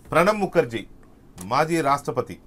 ప్రణబ్ ముఖర్జీ మాజీ రాష్ట్రపతి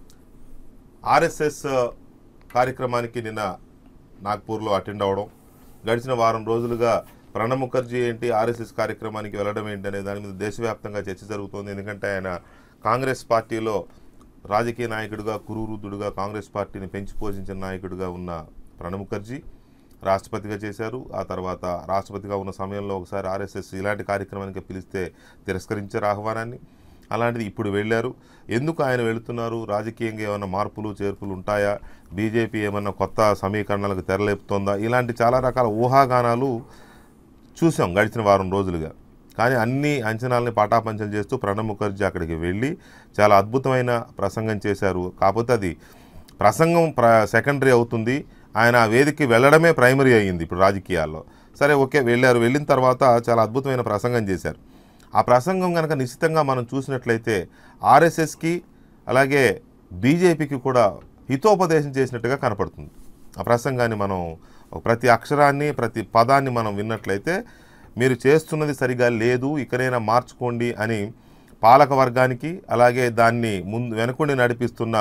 ఆర్ఎస్ఎస్ కార్యక్రమానికి నిన్న నాగ్పూర్లో అటెండ్ అవ్వడం గడిచిన వారం రోజులుగా ప్రణబ్ ముఖర్జీ ఏంటి ఆర్ఎస్ఎస్ కార్యక్రమానికి వెళ్ళడం ఏంటి అనే దాని మీద దేశవ్యాప్తంగా చర్చ జరుగుతోంది ఎందుకంటే ఆయన కాంగ్రెస్ పార్టీలో రాజకీయ నాయకుడిగా కురువృద్ధుడుగా కాంగ్రెస్ పార్టీని పెంచి పోషించిన నాయకుడిగా ఉన్న ప్రణబ్ ముఖర్జీ రాష్ట్రపతిగా చేశారు ఆ తర్వాత రాష్ట్రపతిగా ఉన్న సమయంలో ఒకసారి ఆర్ఎస్ఎస్ ఇలాంటి కార్యక్రమానికి పిలిస్తే తిరస్కరించారు ఆహ్వానాన్ని అలాంటిది ఇప్పుడు వెళ్ళారు ఎందుకు ఆయన వెళుతున్నారు రాజకీయంగా ఏమైనా మార్పులు చేర్పులు ఉంటాయా బీజేపీ ఏమన్నా కొత్త సమీకరణలకు తెరలేపుతోందా ఇలాంటి చాలా రకాల ఊహాగానాలు చూసాం గడిచిన వారం రోజులుగా కానీ అన్ని అంచనాలని పాటాపంచలు చేస్తూ ప్రణబ్ ముఖర్జీ అక్కడికి వెళ్ళి చాలా అద్భుతమైన ప్రసంగం చేశారు కాకపోతే అది ప్రసంగం ప్ర సెకండరీ అవుతుంది ఆయన ఆ వేదికకి వెళ్ళడమే ప్రైమరీ అయ్యింది ఇప్పుడు రాజకీయాల్లో సరే ఓకే వెళ్ళారు వెళ్ళిన తర్వాత చాలా అద్భుతమైన ప్రసంగం చేశారు ఆ ప్రసంగం కనుక నిశ్చితంగా మనం చూసినట్లయితే ఆర్ఎస్ఎస్కి అలాగే బీజేపీకి కూడా హితోపదేశం చేసినట్టుగా కనపడుతుంది ఆ ప్రసంగాన్ని మనం ప్రతి అక్షరాన్ని ప్రతి పదాన్ని మనం విన్నట్లయితే మీరు చేస్తున్నది సరిగా లేదు ఇకనైనా మార్చుకోండి అని పాలక వర్గానికి అలాగే దాన్ని ముందు వెనకుండి నడిపిస్తున్న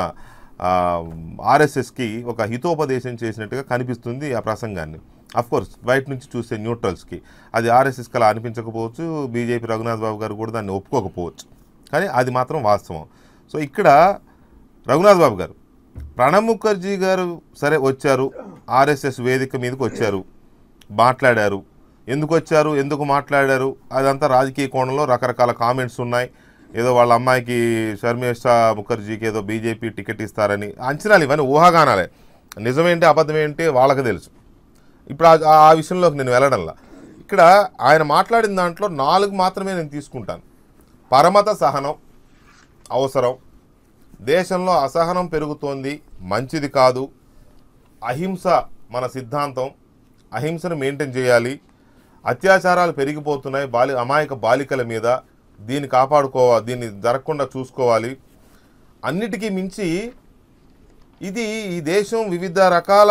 ఆర్ఎస్ఎస్కి ఒక హితోపదేశం చేసినట్టుగా కనిపిస్తుంది ఆ ప్రసంగాన్ని కోర్స్ బయట నుంచి చూసే న్యూట్రల్స్కి అది ఆర్ఎస్ఎస్కి అలా అనిపించకపోవచ్చు బీజేపీ రఘునాథ్ బాబు గారు కూడా దాన్ని ఒప్పుకోకపోవచ్చు కానీ అది మాత్రం వాస్తవం సో ఇక్కడ రఘునాథ్ బాబు గారు ప్రణబ్ ముఖర్జీ గారు సరే వచ్చారు ఆర్ఎస్ఎస్ వేదిక మీదకి వచ్చారు మాట్లాడారు ఎందుకు వచ్చారు ఎందుకు మాట్లాడారు అదంతా రాజకీయ కోణంలో రకరకాల కామెంట్స్ ఉన్నాయి ఏదో వాళ్ళ అమ్మాయికి శర్మిష్ఠా ముఖర్జీకి ఏదో బీజేపీ టికెట్ ఇస్తారని అంచనాలు ఇవన్నీ ఊహాగానాలే నిజమేంటి అబద్ధమేంటి వాళ్ళకి తెలుసు ఇప్పుడు ఆ- ఆ విషయంలోకి నేను వెళ్ళడంలా ఇక్కడ ఆయన మాట్లాడిన దాంట్లో నాలుగు మాత్రమే నేను తీసుకుంటాను పరమత సహనం అవసరం దేశంలో అసహనం పెరుగుతోంది మంచిది కాదు అహింస మన సిద్ధాంతం అహింసను మెయింటైన్ చేయాలి అత్యాచారాలు పెరిగిపోతున్నాయి బాలి అమాయక బాలికల మీద దీన్ని కాపాడుకోవాలి దీన్ని జరగకుండా చూసుకోవాలి అన్నిటికీ మించి ఇది ఈ దేశం వివిధ రకాల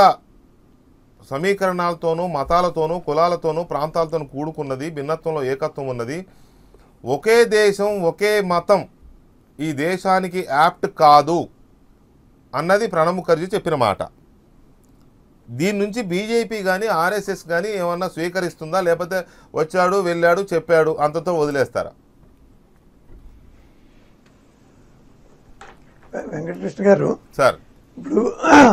సమీకరణాలతోనూ మతాలతోనూ కులాలతోనూ ప్రాంతాలతోనూ కూడుకున్నది భిన్నత్వంలో ఏకత్వం ఉన్నది ఒకే దేశం ఒకే మతం ఈ దేశానికి యాప్ట్ కాదు అన్నది ప్రణబ్ ముఖర్జీ చెప్పిన మాట దీని నుంచి బీజేపీ కానీ ఆర్ఎస్ఎస్ కానీ ఏమన్నా స్వీకరిస్తుందా లేకపోతే వచ్చాడు వెళ్ళాడు చెప్పాడు అంతతో వదిలేస్తారా వెంకటకృష్ణ గారు సార్ ఇప్పుడు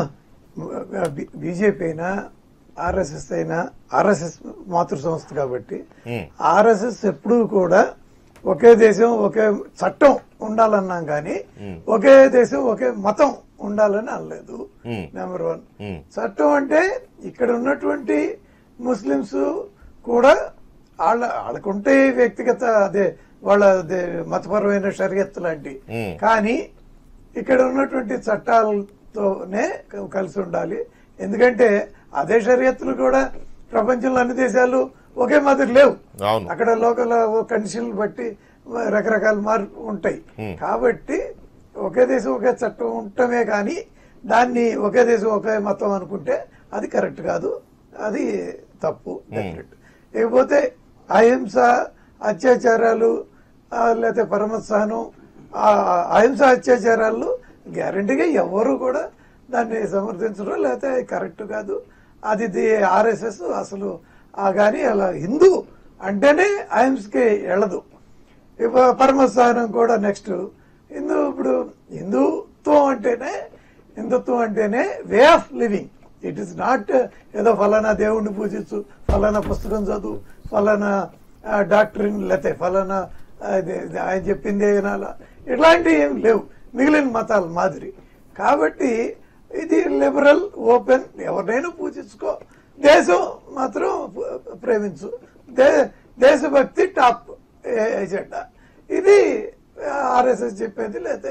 బీజేపీ అయినా ఆర్ఎస్ఎస్ అయినా ఆర్ఎస్ఎస్ మాతృ సంస్థ కాబట్టి ఉమ్, ఆర్ఎస్ఎస్ ఎప్పుడూ కూడా ఒకే దేశం ఒకే చట్టం ఉండాలన్నాం కానీ ఒకే దేశం ఒకే మతం ఉండాలని అనలేదు ఉమ్, నెంబర్ వన్ ఉమ్, చట్టం అంటే ఇక్కడ ఉన్నటువంటి ముస్లిమ్స్ కూడా వాళ్ళ వాళ్ళకుంటే వ్యక్తిగత అదే వాళ్ళ అదే మతపరమైన షరియత్ లాంటి ఉమ్, కానీ ఇక్కడ ఉన్నటువంటి చట్టాలతోనే క- కలిసి ఉండాలి ఎందుకంటే అదే షరియత్తులు కూడా ప్రపంచంలో అన్ని దేశాలు ఒకే మాదిరి లేవు అవును అక్కడ లోకల్ కండిషన్లు బట్టి రకరకాల మార్పు ఉంటాయి Hmm. కాబట్టి ఒకే దేశం ఒకే చట్టం ఉండటమే కానీ దాన్ని ఒకే దేశం ఒకే మతం అనుకుంటే అది కరెక్ట్ కాదు అది తప్పు డెఫినెట్ ఇకపోతే అహింస అత్యాచారాలు ఆ, లేకపోతే పరమత్సహనం ఆ అహింస అత్యాచారాలు గ్యారంటీగా ఎవరు కూడా దాన్ని సమర్థించడం లేకపోతే అది కరెక్ట్ కాదు అది ఆర్ఎస్ఎస్ అసలు ఆ కానీ అలా హిందూ అంటేనే అహింసకి వెళ్ళదు ఇప్పుడు పరమస్థానం కూడా నెక్స్ట్ హిందూ ఇప్పుడు హిందుత్వం అంటేనే హిందుత్వం అంటేనే way of living it is not ఏదో ఫలానా దేవుణ్ణి పూజించు ఫలానా పుస్తకం చదువు ఫలానా డాక్టరీన్ లేతే ఫలానా అదే ఇది ఆయన చెప్పిందే వినాలా ఇట్లాంటివి ఏం లేవు మిగిలిన మతాల మాదిరి కాబట్టి ఇది లిబరల్ ఓపెన్ ఎవరినైనా పూజించుకో దేశం మాత్రం ప్రేమించు దే దేశభక్తి టాప్ ఏ- ఎజెండా ఇది ఆర్ఎస్ఎస్ చెప్పేది లేకపోతే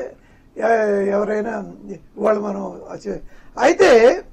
ఎ- ఎవరైనా వాళ్ళు మనం అచే- అయితే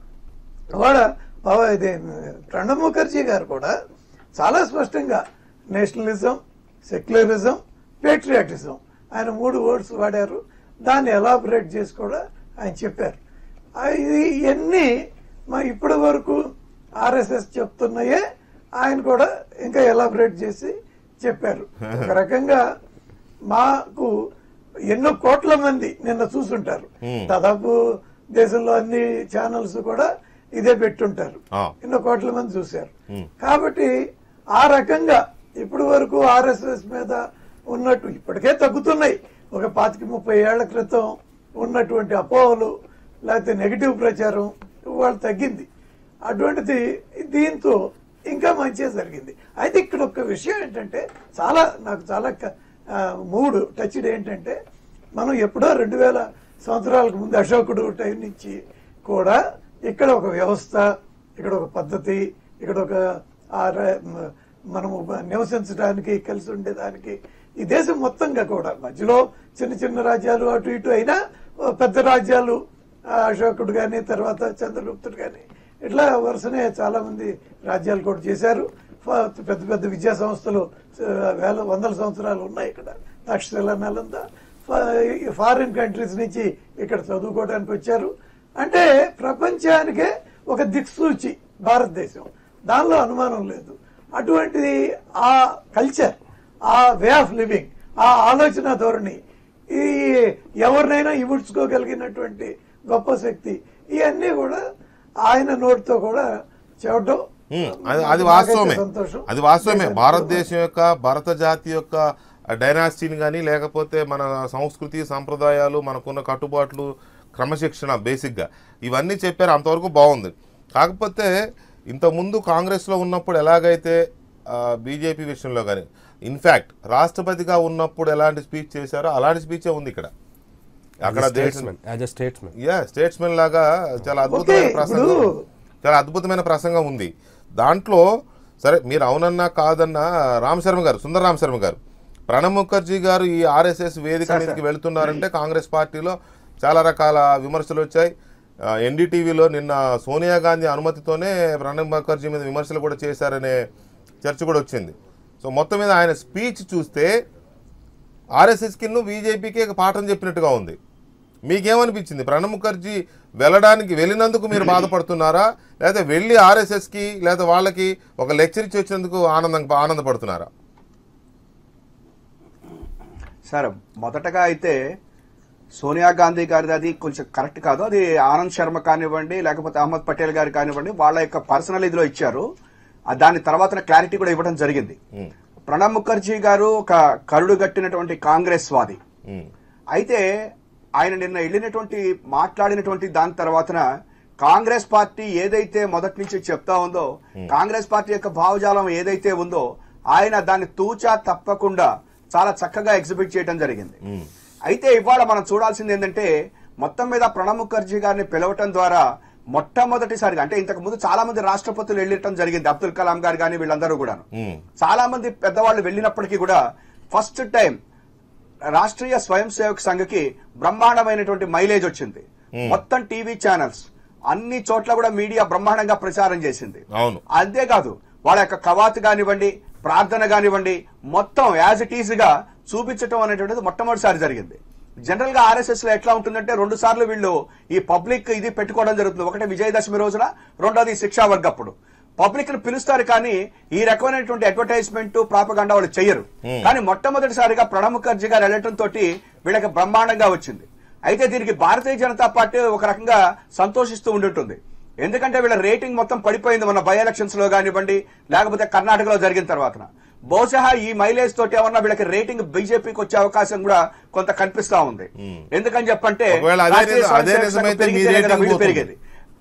వాళ్ళ బాబా ఇది ప్రణబ్ ముఖర్జీ గారు కూడా చాలా స్పష్టంగా నేషనలిజం సెక్యులరిజం పేట్రియాటిజం ఆయన మూడు వర్డ్స్ వాడారు దాన్ని ఎలాబరేట్ చేసి కూడా ఆయన చెప్పారు ఆ ఇది ఇవన్నీ మా ఇప్పటి వరకు ఆర్ఎస్ఎస్ చెప్తున్నాయే ఆయన కూడా ఇంకా ఎలాబరేట్ చేసి చెప్పారు ఒక రకంగా మాకు ఎన్నో కోట్ల మంది నిన్న చూసుంటారు దాదాపు దేశంలో అన్ని ఛానల్స్ కూడా ఇదే పెట్టుంటారు ఆ. ఎన్నో కోట్ల మంది చూశారు కాబట్టి ఆ రకంగా ఇప్పటి వరకు ఆర్ఎస్ఎస్ మీద ఉన్నట్టు ఇప్పటికే తగ్గుతున్నాయి ఒక పాతిక ముప్పై ఏళ్ల క్రితం ఉన్నటువంటి అపోహలు లేకపోతే నెగిటివ్ ప్రచారం వాళ్ళు తగ్గింది అటువంటిది దీంతో ఇంకా మంచిగా జరిగింది అయితే ఇక్కడ ఒక విషయం ఏంటంటే చాలా నాకు చాలా క- ఆ, మూడు టచ్డ్ ఏంటంటే మనం ఎప్పుడో రెండు వేల సంవత్సరాలకు ముందు అశోకుడు టైం నుంచి కూడా ఇక్కడ ఒక వ్యవస్థ ఇక్కడ ఒక పద్ధతి ఇక్కడ ఒక ఆ ర- మ- మనము నివసించడానికి కలిసి ఉండేదానికి ఈ దేశం మొత్తంగా కూడా మధ్యలో చిన్న చిన్న రాజ్యాలు అటు ఇటు అయినా ఓ పెద్ద రాజ్యాలు ఆ, అశోకుడు కానీ తర్వాత చంద్రగుప్తుడు కానీ ఇట్లా వరుసనే చాలా మంది రాజ్యాలు కూడా చేశారు ఫ- పెద్ద పెద్ద విద్యా సంస్థలు ఆ, వేల వందల సంవత్సరాలు ఉన్నాయి ఇక్కడ తక్షశిల నలంద ఫ- ఫారిన్ కంట్రీస్ నుంచి ఇక్కడ చదువుకోవడానికి వచ్చారు అంటే ప్రపంచానికే ఒక దిక్సూచి భారతదేశం దానిలో అనుమానం లేదు అటువంటి ఆ కల్చర్ ఆ వే ఆఫ్ లివింగ్ ఆ ఆలోచన ధోరణి ఈ ఎవరినైనా ఇముడ్చుకోగలిగినటువంటి గొప్ప శక్తి ఇవన్నీ కూడా ఆయన నోటితో కూడా చెప్పడం ఉమ్, అది అది నాకైతే వాస్తవమే సంతోషం. అది వాస్తవమే దేశానికి భారతదేశం యొక్క భారత జాతి యొక్క డైనాసిటీని కానీ లేకపోతే మన సంస్కృతి సంప్రదాయాలు మనకున్న కట్టుబాట్లు క్రమశిక్షణ బేసిక్గా ఇవన్నీ చెప్పారు అంతవరకు బాగుంది కాకపోతే ఇంతకుముందు కాంగ్రెస్లో ఉన్నప్పుడు ఎలాగైతే బీజేపీ విషయంలో కానీ ఇన్ఫ్యాక్ట్ రాష్ట్రపతిగా ఉన్నప్పుడు ఎలాంటి స్పీచ్ చేశారో అలాంటి స్పీచే ఉంది ఇక్కడ అక్కడ దేశం స్టేట్స్మెన్ యాజ్ అ స్టేట్స్మెన్ యా స్టేట్స్మెన్ లాగా చాలా అద్భుతమైన ఓకే, ప్రసంగం ఇప్పుడు- చాలా అద్భుతమైన ప్రసంగం ఉంది దాంట్లో సరే మీరు అవునన్నా కాదన్నా రామ్ శర్మ గారు సుందర రామ్ శర్మ గారు ప్రణబ్ ముఖర్జీ గారు ఈ ఆర్ఎస్ఎస్ వేదిక మీదకి వెళ్తున్నారంటే కాంగ్రెస్ పార్టీలో చాలా రకాల విమర్శలు వచ్చాయి ఎన్డీటీవీలో నిన్న సోనియా గాంధీ అనుమతితోనే ప్రణబ్ ముఖర్జీ మీద విమర్శలు కూడా చేశారనే చర్చ కూడా వచ్చింది సో మొత్తం మీద ఆయన స్పీచ్ చూస్తే ఆర్ఎస్ఎస్కి బీజేపీకి పాఠం చెప్పినట్టుగా ఉంది మీకేమనిపించింది ప్రణబ్ ముఖర్జీ వెళ్ళడానికి వెళ్ళినందుకు మీరు బాధపడుతున్నారా లేదా వెళ్ళి ఆర్ఎస్ఎస్కి లేదా వాళ్ళకి ఒక లెక్చర్ ఇచ్చి వచ్చినందుకు ఆనందం ఆనందపడుతున్నారా సార్ మొదటగా అయితే సోనియా గాంధీ గారిది అది కొంచెం కరెక్ట్ కాదు అది ఆనంద్ శర్మ కానివ్వండి లేకపోతే అహ్మద్ పటేల్ గారు కానివ్వండి వాళ్ళ యొక్క పర్సనల్ ఇదిలో ఇచ్చారు ఆ దాని తర్వాత క్లారిటీ కూడా ఇవ్వడం జరిగింది ఉమ్, ప్రణబ్ ముఖర్జీ గారు ఒక కరుడు గట్టినటువంటి కాంగ్రెస్ వాది ఉమ్, అయితే ఆయన నిన్న వెళ్ళినటువంటి మాట్లాడినటువంటి దాని తర్వాతన కాంగ్రెస్ పార్టీ ఏదైతే మొదటి నుంచి చెప్తా ఉందో కాంగ్రెస్ పార్టీ యొక్క భావజాలం ఏదైతే ఉందో ఆయన దాన్ని తూచా తప్పకుండా చాలా చక్కగా ఎగ్జిబిట్ చేయడం జరిగింది ఉమ్, అయితే ఇవాళ మనం చూడాల్సింది ఏంటంటే మొత్తం మీద ప్రణబ్ ముఖర్జీ గారిని పిలవటం ద్వారా మొట్టమొదటిసారిగా అంటే ఇంతకు ముందు చాలా మంది రాష్ట్రపతులు వెళ్ళటం జరిగింది అబ్దుల్ కలాం గారు కానీ వీళ్ళందరూ కూడా ఉమ్, చాలా మంది పెద్దవాళ్ళు వెళ్ళినప్పటికీ కూడా ఫస్ట్ టైం రాష్ట్రీయ స్వయం సేవక్ సంఘకి బ్రహ్మాండమైనటువంటి మైలేజ్ వచ్చింది మొత్తం టీవీ ఛానల్స్ అన్ని చోట్ల కూడా మీడియా బ్రహ్మాండంగా ప్రచారం చేసింది అవును అంతేకాదు వాళ్ళ యొక్క కవాతు కానివ్వండి ప్రార్థన కానివ్వండి మొత్తం యాజ్ ఇట్ ఈజ్ గా చూపించటం అనేటువంటిది మొట్టమొదటిసారి జరిగింది జనరల్ గా ఆర్ఎస్ఎస్ లో ఎట్లా ఉంటుందంటే రెండు సార్లు వీళ్ళు ఈ పబ్లిక్ ఇది పెట్టుకోవడం జరుగుతుంది ఒకటి విజయదశమి రోజున రెండోది శిక్షా వర్గ అప్పుడు పబ్లిక్ ని పిలుస్తారు కానీ ఈ రకమైనటువంటి అడ్వర్టైజ్మెంట్ ప్రాపగండా వాళ్ళు చెయ్యరు కానీ మొట్టమొదటిసారిగా ప్రణబ్ ముఖర్జీ గారు వెళ్ళటం తోటి వీళ్ళకి బ్రహ్మాండంగా వచ్చింది అయితే దీనికి భారతీయ జనతా పార్టీ ఒక రకంగా సంతోషిస్తూ ఉండుంటుంది ఎందుకంటే వీళ్ళ రేటింగ్ మొత్తం పడిపోయింది మన బై ఎలక్షన్స్ లో కానివ్వండి లేకపోతే కర్ణాటకలో జరిగిన తర్వాత బహుశా ఈ మైలేజ్ తోటి ఏమన్నా వీళ్ళకి రేటింగ్ బీజేపీకి వచ్చే అవకాశం కూడా కొంత కనిపిస్తా ఉంది ఎందుకని చెప్పంటే ఒకవేళ అదే రాష్ట్రీయ నిజ- స్వయం అదే సేవక్ సంఘం నిజమైతే మీ పెరిగితేనే కదా రేటింగ్ వీళ్ళు పోతుంది. పెరిగేది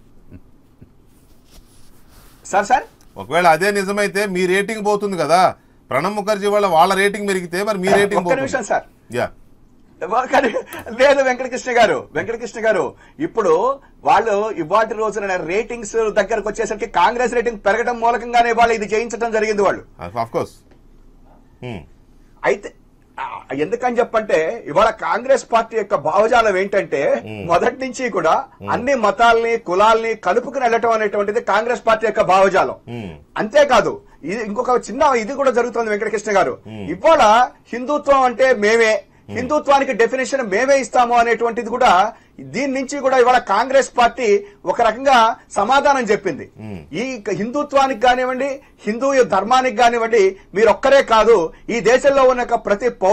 సార్ సార్ ఒకవేళ అదే నిజమైతే మీ రేటింగ్ పోతుంది కదా ప్రణబ్ ముఖర్జీ వాళ్ళ వాళ్ళ రేటింగ్ పెరిగితే మరి మీ రేటింగ్ ఒక్క నిమిషం సార్ యా కానీ లేదు వెంకటకృష్ణ గారు వెంకటకృష్ణ గారు ఇప్పుడు వాళ్ళు ఇవాటి రోజున రేటింగ్స్ దగ్గరకు వచ్చేసరికి కాంగ్రెస్ రేటింగ్ పెరగడం మూలకంగానే వాళ్ళు ఇది చేయించడం జరిగింది వాళ్ళు ఆఫ్ కోర్స్ అయితే ఆ, ఎందుకని చెప్పంటే ఇవాళ కాంగ్రెస్ పార్టీ యొక్క భావజాలం ఏంటంటే మొదటి నుంచి కూడా అన్ని మతాల్ని కులాల్ని కలుపుకుని వెళ్ళటం అనేటువంటిది కాంగ్రెస్ పార్టీ యొక్క భావజాలం అంతేకాదు ఇది ఇంకొక చిన్న ఇది కూడా జరుగుతుంది వెంకటకృష్ణ గారు ఇవాళ హిందుత్వం అంటే మేమే హిందుత్వానికి డెఫినేషన్ మేమే ఇస్తాము అనేటువంటిది కూడా దీని నుంచి కూడా ఇవాళ కాంగ్రెస్ పార్టీ ఒక రకంగా సమాధానం చెప్పింది ఈ హిందుత్వానికి కానివ్వండి హిందూ ధర్మానికి కానివ్వండి మీరు ఒక్కరే కాదు ఈ దేశంలో ఉన్న ఒక ప్రతి పౌరుడు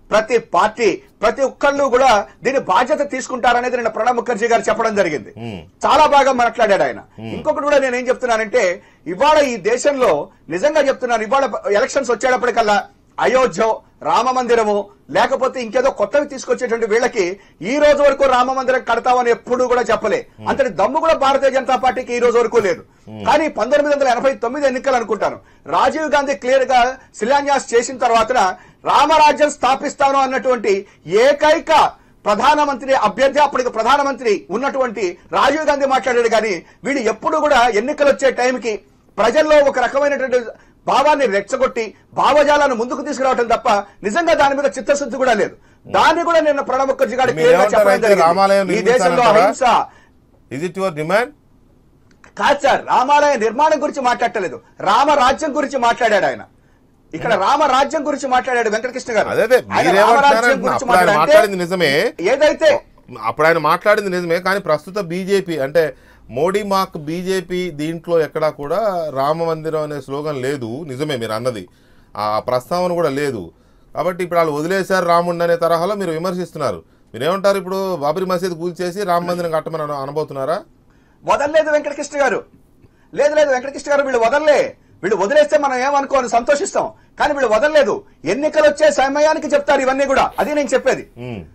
ప్రతి పార్టీ ప్రతి ఒక్కళ్ళు కూడా దీని బాధ్యత తీసుకుంటారనేది నిన్న ప్రణబ్ ముఖర్జీ గారు చెప్పడం జరిగింది చాలా బాగా మాట్లాడాడు ఆయన ఇంకొకటి కూడా నేను ఏం చెప్తున్నానంటే ఇవాళ ఈ దేశంలో నిజంగా చెప్తున్నాను ఇవాళ ఎలక్షన్స్ వచ్చేటప్పటికల్లా అయోధ్య రామ మందిరము లేకపోతే ఇంకేదో కొత్తవి తీసుకొచ్చేటువంటి వీళ్ళకి ఈ రోజు వరకు రామ మందిరం కడతామని ఎప్పుడు కూడా చెప్పలే అంతటి దమ్ము కూడా భారతీయ జనతా పార్టీకి ఈ రోజు వరకు లేదు కానీ పంతొమ్మిది వందల ఎనభై తొమ్మిది ఎన్నికలు అనుకుంటాను రాజీవ్ గాంధీ క్లియర్ గా శిలాన్యాస్ చేసిన తర్వాత రామరాజ్యం స్థాపిస్తాను అన్నటువంటి ఏకైక ప్రధానమంత్రి అభ్యర్థి అప్పటికి ప్రధానమంత్రి ఉన్నటువంటి రాజీవ్ గాంధీ మాట్లాడాడు కానీ వీడు ఎప్పుడు కూడా ఎన్నికలు వచ్చే టైంకి ప్రజల్లో ఒక రకమైనటువంటి భావాన్ని రెచ్చగొట్టి భావజాలను ముందుకు తీసుకురావటం తప్ప నిజంగా దాని మీద చిత్తశుద్ధి కూడా లేదు దాన్ని కూడా నిన్న ప్రణబ్ ముఖర్జీ గారు మీరు ఏమంటారు అయితే రామాలయం ఈ దేశంలో నిర్మించాలంటారా? అహింస ఇజ్ ఇట్ యువర్ డిమాండ్ కాదు సార్ రామాలయ నిర్మాణం గురించి మాట్లాడలేదు రామరాజ్యం గురించి మాట్లాడాడు ఆయన ఇక్కడ రామరాజ్యం గురించి మాట్లాడాడు వెంకటకృష్ణ గారు అదే అదే ఆయన మీరేమంటున్నారు రామరాజ్యం అంటున్నా. గురించి అప్పుడు ఆయన మాట్లాడాడు. మాట్లాడింది నిజమే ఏదైతే అప్పుడు ఆయన మాట్లాడింది నిజమే కానీ ప్రస్తుత బీజేపీ అంటే మోడీ మాక్ బీజేపీ దీంట్లో ఎక్కడా కూడా రామ మందిరం అనే స్లోగన్ లేదు నిజమే మీరు అన్నది ఆ ప్రస్తావన కూడా లేదు కాబట్టి ఇప్పుడు వాళ్ళు వదిలేశారు రాముడిని అనే తరహాలో మీరు విమర్శిస్తున్నారు మీరేమంటారు ఇప్పుడు బాబరీ మసీద్ కూల్చేసి రామ మందిరం కట్టమని అన- అనబోతున్నారా వదలలేదు వెంకటకృష్ణ గారు లేదు లేదు వెంకటకృష్ణ గారు వీళ్ళు వదలలే వీళ్ళు వదిలేస్తే మనం ఏమనుకోని సంతోషిస్తాం కానీ వీళ్ళు వదలలేదు ఎన్నికలు వచ్చే సమయానికి చెప్తారు ఇవన్నీ కూడా అది నేను చెప్పేది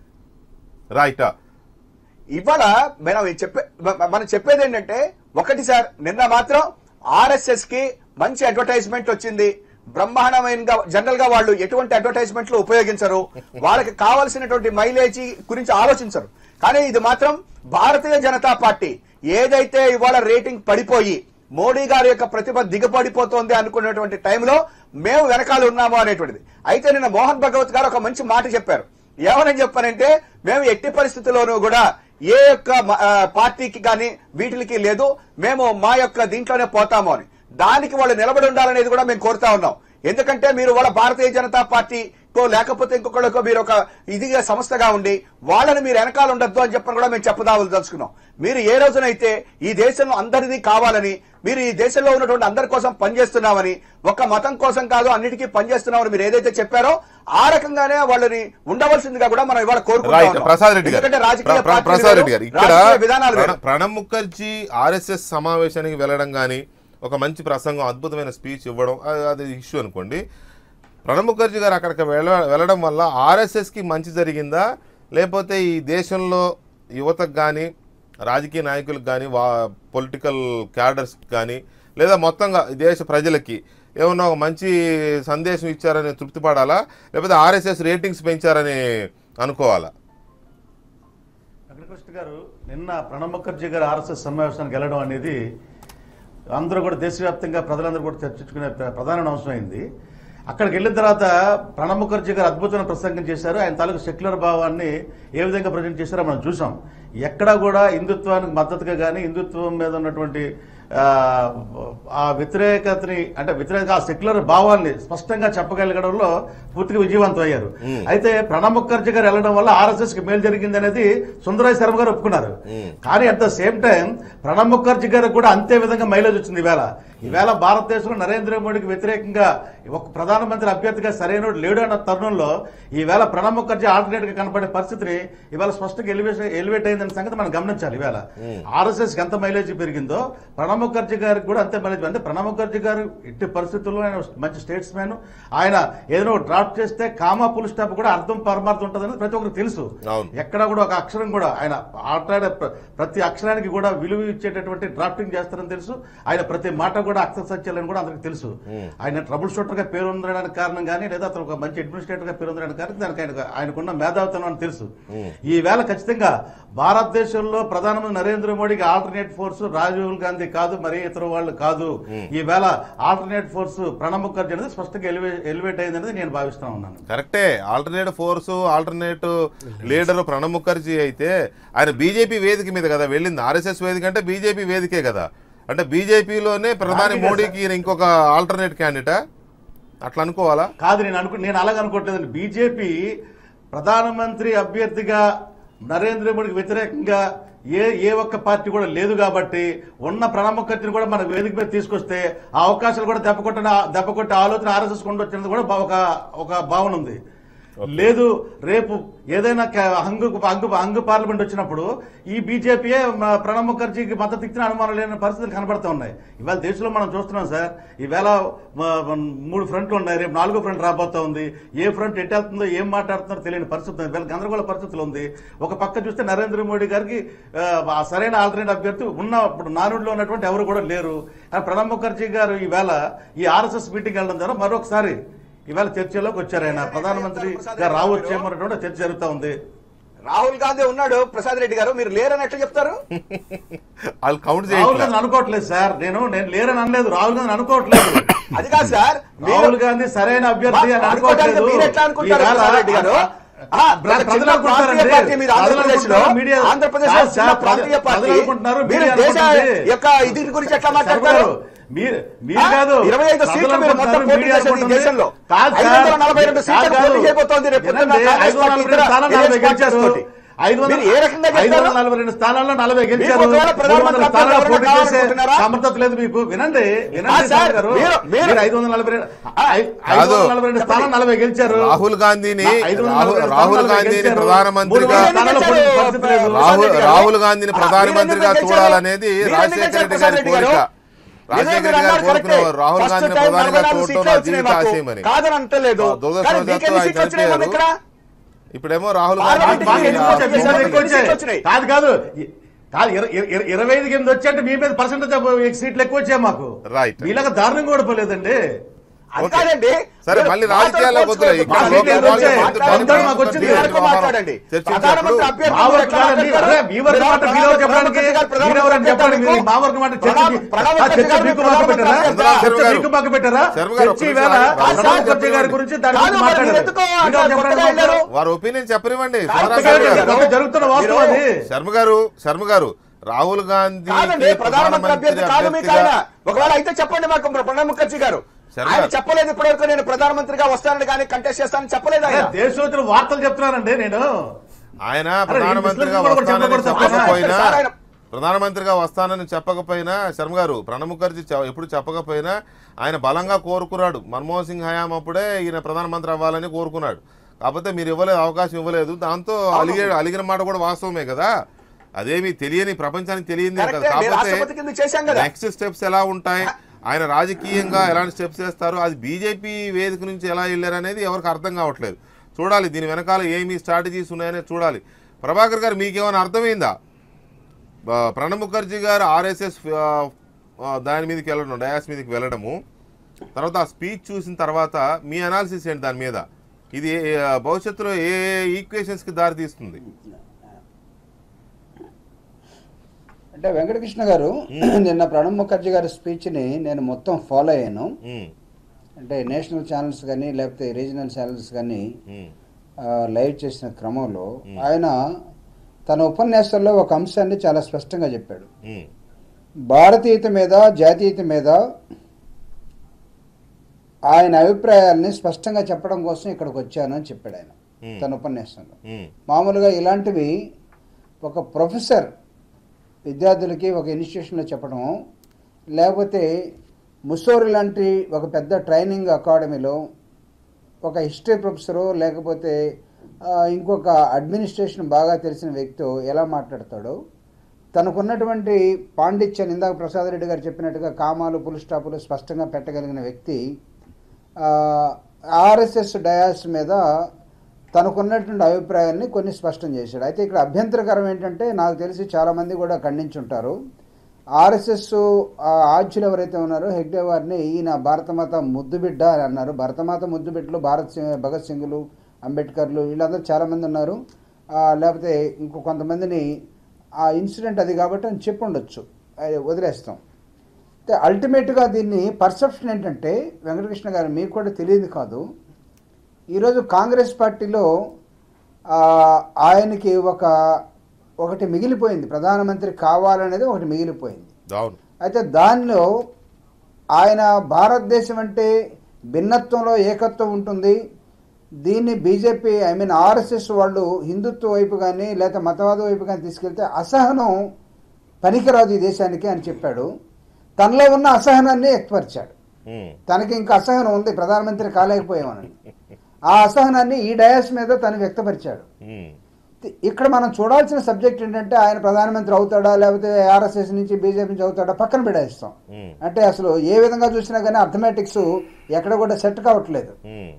రైటా ఇవాళ మనం ఈ చెప్పే మ- మనం చెప్పేది ఏంటంటే ఒకటి సార్ నిన్న మాత్రం ఆర్ఎస్ఎస్ కి మంచి అడ్వర్టైజ్మెంట్ వచ్చింది బ్రహ్మాండమైన జనరల్ గా వాళ్ళు ఎటువంటి అడ్వర్టైజ్మెంట్లు ఉపయోగించరు వాళ్ళకి కావాల్సినటువంటి మైలేజీ గురించి ఆలోచించరు కానీ ఇది మాత్రం భారతీయ జనతా పార్టీ ఏదైతే ఇవాళ రేటింగ్ పడిపోయి మోడీ గారి యొక్క ప్రతిభ దిగపడిపోతోంది అనుకున్నటువంటి టైంలో మేము వెనకాల ఉన్నాము అనేటువంటిది అయితే నిన్న మోహన్ భగవత్ గారు ఒక మంచి మాట చెప్పారు ఏమని చెప్పారంటే మేము ఎట్టి పరిస్థితుల్లోనూ కూడా ఏ యొక్క మ- ఆ, పార్టీకి కానీ వీటికి లేదు మేము మా యొక్క దీంట్లోనే పోతాము అని దానికి వాళ్ళు నిలబడి ఉండాలనేది కూడా మేము కోరుతా ఉన్నాం ఎందుకంటే మీరు వాళ్ళ భారతీయ జనతా పార్టీకో లేకపోతే ఇంకొకళ్ళకో మీరు ఒక ఇదిగా సంస్థగా ఉండి వాళ్ళని మీరు వెనకాల ఉండొద్దు అని చెప్పని కూడా మేము చెప్పదావలు దలుచుకున్నాం మీరు ఏ రోజునైతే ఈ దేశంలో అందరిది కావాలని మీరు ఈ దేశంలో ఉన్నటువంటి అందరి కోసం పనిచేస్తున్నామని ఒక మతం కోసం కాదు అన్నిటికీ పనిచేస్తున్నామని మీరు ఏదైతే చెప్పారో ఆ రకంగానే వాళ్ళని ఉండవలసిందిగా కూడా మనం ఇవాళ కోరుకుంటా రైట్ ఉన్నాం. ప్రసాద్ రెడ్డి గారు ఎందుకంటే రాజకీయ ప్ర- ప్ర- పార్టీలు ప్రసాద్ వేరు, రెడ్డి గారు ఇక్కడ రాజకీయ విధానాలు వేరు. ప్రణబ్- ప్రణబ్ ముఖర్జీ ఆర్ఎస్ఎస్ సమావేశానికి వెళ్ళడం కానీ ఒక మంచి ప్రసంగం అద్భుతమైన స్పీచ్ ఇవ్వడం అది- అది ఇష్యూ అనుకోండి ప్రణబ్ ముఖర్జీ గారు అక్కడికి వెళ్ళ వెళ్ళడం వల్ల ఆర్ఎస్ఎస్కి మంచి జరిగిందా లేకపోతే ఈ దేశంలో యువతకు కానీ రాజకీయ నాయకులకు కానీ వా పొలిటికల్ క్యాడర్స్కి కానీ లేదా మొత్తంగా ఈ దేశ ప్రజలకి ఏమన్నా ఒక మంచి సందేశం ఇచ్చారని తృప్తి పడాలా లేకపోతే ఆర్ఎస్ఎస్ రేటింగ్స్ పెంచారని అనుకోవాలా వెంకటకృష్ణ గారు నిన్న ప్రణబ్ ముఖర్జీ గారు ఆర్ఎస్ఎస్ సమావేశానికి వెళ్ళడం అనేది అందరూ కూడా దేశవ్యాప్తంగా ప్రజలందరూ కూడా చర్చించుకునే ప్ర- ప్రధాన అంశమైంది అక్కడికి వెళ్ళిన తర్వాత ప్రణబ్ ముఖర్జీ గారు అద్భుతమైన ప్రసంగం చేశారు ఆయన తాలూకు సెక్యులర్ భావాన్ని ఏ విధంగా ప్రజెంట్ చేశారో మనం చూసాం ఎక్కడా కూడా హిందుత్వానికి మద్దతుగా కానీ హిందుత్వం మీద ఉన్నటువంటి ఆ, ఆ వ్యతిరేకతని అంటే వ్యతిరేక ఆ సెక్యులర్ భావాన్ని స్పష్టంగా చెప్పగలగడంలో పూర్తిగా విజయవంతం అయ్యారు అయితే ప్రణబ్ ముఖర్జీ గారు వెళ్ళడం వల్ల ఆర్ఎస్ఎస్ కి మేలు జరిగింది అనేది సుందరయ్య శర్మ గారు ఒప్పుకున్నారు కానీ at the same time Pranab Mukherjee గారికి కూడా అంతే విధంగా మైలేజ్ వచ్చింది ఈవేళ ఈవేళ భారతదేశంలో నరేంద్ర మోడీకి వ్యతిరేకంగా ఒక ప్రధానమంత్రి అభ్యర్థిగా సరైన లేడు అన్న తరుణంలో ఈవేళ ప్రణబ్ ముఖర్జీ ఆల్టర్నేట్ గా కనపడే పరిస్థితిని ఇవాళ స్పష్టంగా ఎలివేషన్ ఎలివేట్ అయిందన్న సంగతి మనం గమనించాలి ఈవేళ ఆర్ఎస్ఎస్ కి ఎంత మైలేజ్ పెరిగిందో ప్రణబ్ ముఖర్జీ గారికి కూడా అంతే మైలేజ్ అంటే ప్రణబ్ ముఖర్జీ గారు ఎట్టి పరిస్థితుల్లో ఆయన మంచి స్టేట్స్ మ్యాన్ ఆయన ఏదైనా డ్రాప్ చేస్తే కామా పుల్ స్టాప్ కూడా అర్థం పరమార్థం ఉంటుంది ప్రతి ఒక్కరికి తెలుసు అవును. ఎక్కడ కూడా ఒక అక్షరం కూడా ఆయన ఆట్లాడే ప్ర- ప్రతి అక్షరానికి కూడా విలువ ఇచ్చేటటువంటి డ్రాఫ్టింగ్ చేస్తారని తెలుసు ఆయన ప్రతి మాట కూడా అక్షర సత్యాలని కూడా అందరికి తెలుసు ఆయన ట్రబుల్ షూటర్ గా పేరు ఉండడానికి కారణం కానీ లేదా అతను ఒక మంచి అడ్మినిస్ట్రేటర్ గా పేరు ఉండడానికి కారణం దానికి ఆయన ఆయనకున్న మేధావితనం అని తెలుసు ఈ వేళ ఖచ్చితంగా భారతదేశంలో ప్రధానమంత్రి నరేంద్ర మోడీకి ఆల్టర్నేట్ ఫోర్స్ రాజీవ్ గాంధీ కాదు మరి ఇతర వాళ్ళు కాదు ఈ వేళ ఆల్టర్నేట్ ఫోర్స్ ప్రణబ్ ముఖర్జీ అనేది స్పష్టంగా ఎలివే ఎలివేట్ అయింది అనేది నేను భావిస్తా ఉన్నాను కరెక్టే alternate force alternate leader Pranab Mukherjee అయితే ఆయన బీజేపీ వేదిక మీద కదా వెళ్ళింది ఆర్ఎస్ఎస్ వేదిక అంటే బీజేపీ వేదికే కదా అంటే బీజేపీలోనే ప్రధాని రాజకీయ మోడీకి ఈయన ఇంకొక ఆల్టర్నేట్ క్యాండిడేటా అట్లా అనుకోవాలా కాదు నేను అనుకు నేను అలాగ అనుకోవట్లేదండి బీజేపీ ప్రధానమంత్రి అభ్యర్థిగా నరేంద్ర మోడీకి వ్యతిరేకంగా ఏ ఏ ఒక్క పార్టీ కూడా లేదు కాబట్టి ఉన్న ప్రణబ్ ముఖర్జీని కూడా మన వేదిక మీద తీసుకొస్తే ఆ అవకాశాలు కూడా దెబ్బ కొట్టిన దెబ్బ కొట్టే ఆలోచన ఆర్ఎస్ఎస్ కొండొచ్చినది కూడా బా- ఒక ఒక భావన ఉంది లేదు రేపు ఏదైనా క- హంగు హంగు హంగు పార్లమెంట్ వచ్చినప్పుడు ఈ బీజేపీయే మ- ప్రణబ్ ముఖర్జీకి మద్దతు ఇచ్చిన అనుమానం లేని పరిస్థితులు కనబడుతూ ఉన్నాయి ఇవాళ దేశంలో మనం చూస్తున్నాం సార్ ఈవేళ మ- మ- మూడు ఫ్రంట్లు ఉన్నాయి రేపు నాలుగో ఫ్రంట్ రాబోతా ఉంది ఏ ఫ్రంట్ ఎటు వెళ్తుందో ఏం మాట్లాడుతుందో తెలియని పరిస్థితి ఉంది ఇవాళ గందరగోళ పరిస్థితులు ఉంది ఒక పక్క చూస్తే నరేంద్ర మోడీ గారికి ఆ, ఆ సరైన ఆల్టర్నేట్ అభ్యర్థి ఉన్న ఇప్పుడు నానుడిలో ఉన్నటువంటి ఎవరు కూడా లేరు కానీ ప్రణబ్ ముఖర్జీ గారు ఈవేళ ఈ ఆర్ఎస్ఎస్ మీటింగ్ వెళ్ళడం ద్వారా మరొకసారి ఇవాళ చర్చలోకి వచ్చారు ఆయన ప్రధానమంత్రి గారు రావచ్చేమో అనేటువంటి చర్చ జరుగుతా ఉంది రాహుల్ గాంధీ ఉన్నాడు ప్రసాద్ రెడ్డి గారు మీరు లేరని ఎట్లా చెప్తారు వాళ్ళు కౌంట్ రాహుల్ చేయట్లేదు గాంధీ అనుకోవట్లేదు సార్ నేను నేను లేరని అనలేదు రాహుల్ గాంధీ అనుకోవట్లేదు అది కాదు సార్ మీరు- రాహుల్ గాంధీ సరైన అభ్యర్థి అని అనుకోవడానికి అనుకోవట్లేదు మీరు ఎట్లా అనుకుంటారు ఈవేళ ప్రసాద్ రెడ్డి గారు ఆ, ప్ర- ఒక ప్రజలు చిన్న అనుకుంటారండి. ప్రాంతీయ పార్టీ మీద ప్రజలు ఆంధ్రప్రదేశ్ లో అనుకుంటారు, మీడియా- ఆంధ్రప్రదేశ్ లో కాదు సార్, చిన్న ప్రాంతీయ ప్రజలు పార్టీ అనుకుంటున్నారు, మీరు మీడియా దేశ అనుకుంటుంది. యొక్క ఇది గురించి ఎట్లా శర్మ మాట్లాడతారు గారు, మీరు మీరు ఆ? కాదు 25 ప్రజలు సీట్లు మీరు మొత్తం అనుకుంటున్నారు, పోటీ మీడియా చేసేది ఈ అనుకుంటుంది. దేశంలో. కాదు సార్, 542 సీట్లకు కాదు, పోటీ చేయబోతోంది రేపు పొద్దున్న వినండి, కాంగ్రెస్ 542 పార్టీ స్థానాలు ఇతర నలభై గెలిచారు. తోటి. ఐదు వందల- మీరు ఏ రకంగా ఐదు చెప్తారు? వందల నలభై రెండు స్థానాల్లో నలభై గెలిచారు మీకు ఒకవేళ మూడు ప్రధానమంత్రి వందల స్థానాలు అభ్యర్థి పోటీ ఎవరైనా చేసే కావాలనుకుంటున్నారా? సమర్థత లేదు మీకు వినండి వినండి ఆ, సార్, శర్మ గారు. మీరు- మీరు- మీరు ఐదు వందల నలభై రెండు ఐ- ఐదు కాదు. వందల నలభై రెండు స్థానాలు నలభై గెలిచారు రాహుల్ గాంధీని నా- ఐదు వందల రాహుల్ నలభై రెండు రాహుల్ స్థానాలు గాంధీని గెలిచారు. ప్రధానమంత్రిగా మూడు వందల స్థానాల్లో పోటీ చేసే పరిస్థితి లేదు. రాహుల్ ప్రసాద్ రెడ్డి గారు. రాహుల్ గాంధీని ఆ, ప్రధానమంత్రిగా మీరు ఎందుకు చూడాలనేది గెలిచారు? రాజశేఖర మీరు రెడ్డి ఎందుకు గారి గెలిచారు కోరిక ప్రసాద్ రాజశేఖర మీరు రెడ్డి గారు అన్నారు కోరుకునేవారు కరెక్టే. రాహుల్ ఫస్ట్ గాంధీని టైం ప్రధానిగా 44 చూడటం సీట్లు నా వచ్చినాయి జీవిత మాకు. ఆశయమని కాదని అంటలేదు ఆ, దురదృష్టవశాత్తు కానీ మీకెన్ని ఆయన సీట్లు వచ్చినాయి మొన్న ఇక్కడ ఇప్పుడేమో రాహుల్ పార్లమెంట్ గాంధీ మాకు ఎన్ని ఎందుకు వచ్చాయి? వచ్చాయి? ఈసారి ఎక్కువ వచ్చాయి. సీట్లు వచ్చినాయి. కాదు కాదు ఇ- కాదు ఇర- ఇర- ఇర- ఇరవై ఐదుకి ఎనిమిది వచ్చాయంటే మీ మీద పర్సెంటేజ్ సీట్లు ఎక్కువ వచ్చాయి మాకు Right. వీళ్ళకి దారుణం కూడా పోలేదండి అది ఓకే. కాదండి సరే, మీరు మళ్ళీ మాతో రాజకీయాల్లో పోల్చుకోవద్దు. వద్దులే. ఇక్కడ మాకు లోకల్ ఏంటి వాళ్ళు వచ్చాయి? ఎందుకు మాట్లాడండి, దాని మాకు వచ్చింది. గురించి మీ వరకు మాట్లాడండి చర్చించినప్పుడు ప్రధానమంత్రి అభ్యర్థి మా వరకు ఎట్లా కాదండి. మాట్లాడతారు? అరే, మీ వరకు మీరు మాట మీ వరకు చెప్పడానికి ప్రధానమంత్రి గారు మీరు ఎవరని చెప్పండి మీరు మా వరకు మాట చర్చ ప్రణబ్- ప్రణబ్ ఆ చర్చ ముఖర్జీ మీకు గారు మాకు పెట్టారా ప్రధానమంత్రి శర్మ చర్చ గారు. మీకు మాకు పెట్టారా శర్మ గారు, చర్చ ఒక్క ఈవేళ నిమిషం ఆగండి. ప్రణబ్ ముఖర్జీ గారి గురించి దాని కాదు, గురించి మరి మీరు మాట్లాడారు ఎందుకో మీరు అట్లా చెప్పండి కొత్తగా వెళ్ళారు? మాకు. వారి ఒపీనియన్ చెప్పనివ్వండి కాదు, శివరాజ్ కాదు, శర్మ గారు. కొంత జరుగుతున్న వాస్తవం అది శర్మ గారు శర్మ గారు రాహుల్ గాంధీ కాదండి ప్రధానమంత్రి అభ్యర్థి కాదు మీకు ఆయన ఒకవేళ అయితే చెప్పండి మాకు ప్రణబ్ ముఖర్జీ గారు శర్మ ఆయన గారు. చెప్పలేదు ఇప్పటివరకు నేను ప్రధానమంత్రిగా వస్తానని కానీ కంటెస్ట్ చేస్తానని చెప్పలేదు ఆయన దేశోత్తర వార్తలు చెప్తున్నానండి నేను ఆయన అరే, ప్రధానమంత్రిగా ఈ బిజినెస్ కూడా వస్తానని చెప్పకూడదు చెప్పకపోయినా సార్, ఆయన- ప్రధానమంత్రిగా వస్తానని చెప్పకపోయినా శర్మ గారు ప్రణబ్ ముఖర్జీ చె- ఎప్పుడు చెప్పకపోయినా ఆయన బలంగా కోరుకున్నాడు మన్మోహన్ సింగ్ హయాం అప్పుడే ఈయన ప్రధానమంత్రి అవ్వాలని కోరుకున్నాడు కాకపోతే మీరు ఇవ్వలేదు అవకాశం ఇవ్వలేదు దాంతో అలిగే అలిగిన మాట కూడా వాస్తవమే కదా అదేమి తెలియని ప్రపంచానికి తెలియని కదా కరెక్టే, మీరు రాష్ట్రపతి కింద చేశాం కదా. నెక్స్ట్ స్టెప్స్ ఎలా ఉంటాయి ఆయన రాజకీయంగా ఎలాంటి స్టెప్స్ చేస్తారు అది బీజేపీ వేదిక నుంచి ఎలా వెళ్ళారు అనేది ఎవరికి అర్థం కావట్లేదు చూడాలి దీని వెనకాల ఏమి స్ట్రాటజీస్ ఉన్నాయనే చూడాలి ప్రభాకర్ గారు మీకేమైనా అర్థమైందా ఆ, ప్రణబ్ ముఖర్జీ గారు ఆర్ఎస్ఎస్ దాని మీదకి వెళ్ళడం డయాస్ మీదకి వెళ్ళడము తర్వాత ఆ స్పీచ్ చూసిన తర్వాత మీ అనాలిసిస్ ఏంటి దాని మీద ఇది ఆ, భవిష్యత్తులో ఏ ఈక్వేషన్స్కి దారి తీస్తుంది అంటే వెంకటకృష్ణ గారు నిన్న ప్రణబ్ ముఖర్జీ గారి స్పీచ్ని నేను మొత్తం ఫాలో అయ్యాను ఉమ్, అంటే నేషనల్ ఛానల్స్ కానీ లేకపోతే రీజనల్ ఛానల్స్ కానీ ఉమ్, లైవ్ చేసిన క్రమంలో ఆయన తన ఉపన్యాసంలో ఒక అంశాన్ని చాలా స్పష్టంగా చెప్పాడు ఉమ్, భారతీయత మీద జాతీయత మీద ఆయన అభిప్రాయాల్ని స్పష్టంగా చెప్పడం కోసం ఇక్కడికి వచ్చాను అని చెప్పాడు ఆయన Hmm. తన ఉపన్యాసంలో ఉమ్, మామూలుగా ఇలాంటివి ఒక ప్రొఫెసర్ విద్యార్థులకి ఒక ఇన్స్టిట్యూషన్లో చెప్పడం లేకపోతే ముసోరి లాంటి ఒక పెద్ద ట్రైనింగ్ అకాడమీలో ఒక హిస్టరీ ప్రొఫెసరు లేకపోతే ఆ, ఇంకొక అడ్మినిస్ట్రేషన్ బాగా తెలిసిన వ్యక్తి ఎలా మాట్లాడతాడో తనకున్నటువంటి పాండిత్యాన్ని ఇందాక ప్రసాద్ రెడ్డి గారు చెప్పినట్టుగా కామాలు పుల్ స్టాపులు స్పష్టంగా పెట్టగలిగిన వ్యక్తి ఆర్ఎస్ఎస్ డయాస్ మీద తనకున్నటువంటి అభిప్రాయాన్ని కొన్ని స్పష్టం చేశాడు అయితే ఇక్కడ అభ్యంతరకరం ఏంటంటే నాకు తెలిసి చాలామంది కూడా ఖండించుంటారు ఆర్ఎస్ఎస్ ఆధ్యులు ఎవరైతే ఉన్నారో హెగ్డే వారిని ఈయన భారతమాత ముద్దుబిడ్డ అని అన్నారు భారతమాత ముద్దుబిడ్డలు భారత్ సింగ్ భగత్ సింగులు అంబేద్కర్లు వీళ్ళందరూ చాలామంది ఉన్నారు ఆ, లేకపోతే ఇంకో కొంతమందిని ఆ ఇన్సిడెంట్ అది కాబట్టి అని చెప్పి ఉండొచ్చు అది వదిలేస్తాం అయితే అల్టిమేట్గా దీన్ని పర్సెప్షన్ ఏంటంటే వెంకటకృష్ణ గారు మీకు కూడా తెలియదు కాదు ఈరోజు కాంగ్రెస్ పార్టీలో ఆ, ఆయనకి ఒక ఒకటి మిగిలిపోయింది ప్రధానమంత్రి కావాలనేది ఒకటి మిగిలిపోయింది అవును అయితే దానిలో ఆయన భారతదేశం అంటే భిన్నత్వంలో ఏకత్వం ఉంటుంది దీన్ని బీజేపీ ఐ మీన్ ఆర్ఎస్ఎస్ వాళ్ళు హిందుత్వ వైపు కానీ లేదా మతవాద వైపు కానీ తీసుకెళ్తే అసహనం పనికిరాదు ఈ దేశానికి అని చెప్పాడు తనలో ఉన్న అసహనాన్ని వ్యక్తపరిచాడు ఉమ్, తనకి ఇంకా అసహనం ఉంది ప్రధానమంత్రి కాలేకపోయామని ఆ అసహనాన్ని ఈ డయాస్ మీద తను వ్యక్తపరిచాడు ఉమ్, ఇక్కడ మనం చూడాల్సిన సబ్జెక్ట్ ఏంటంటే ఆయన ప్రధానమంత్రి అవుతాడా లేకపోతే ఆర్ఎస్ఎస్ నుంచి బీజేపీ నుంచి అవుతాడా పక్కన పెడేస్తాం ఉమ్, అంటే అసలు ఏ విధంగా చూసినా కానీ అర్థమెటిక్స్ ఎక్కడ కూడా సెట్ కావట్లేదు ఉమ్,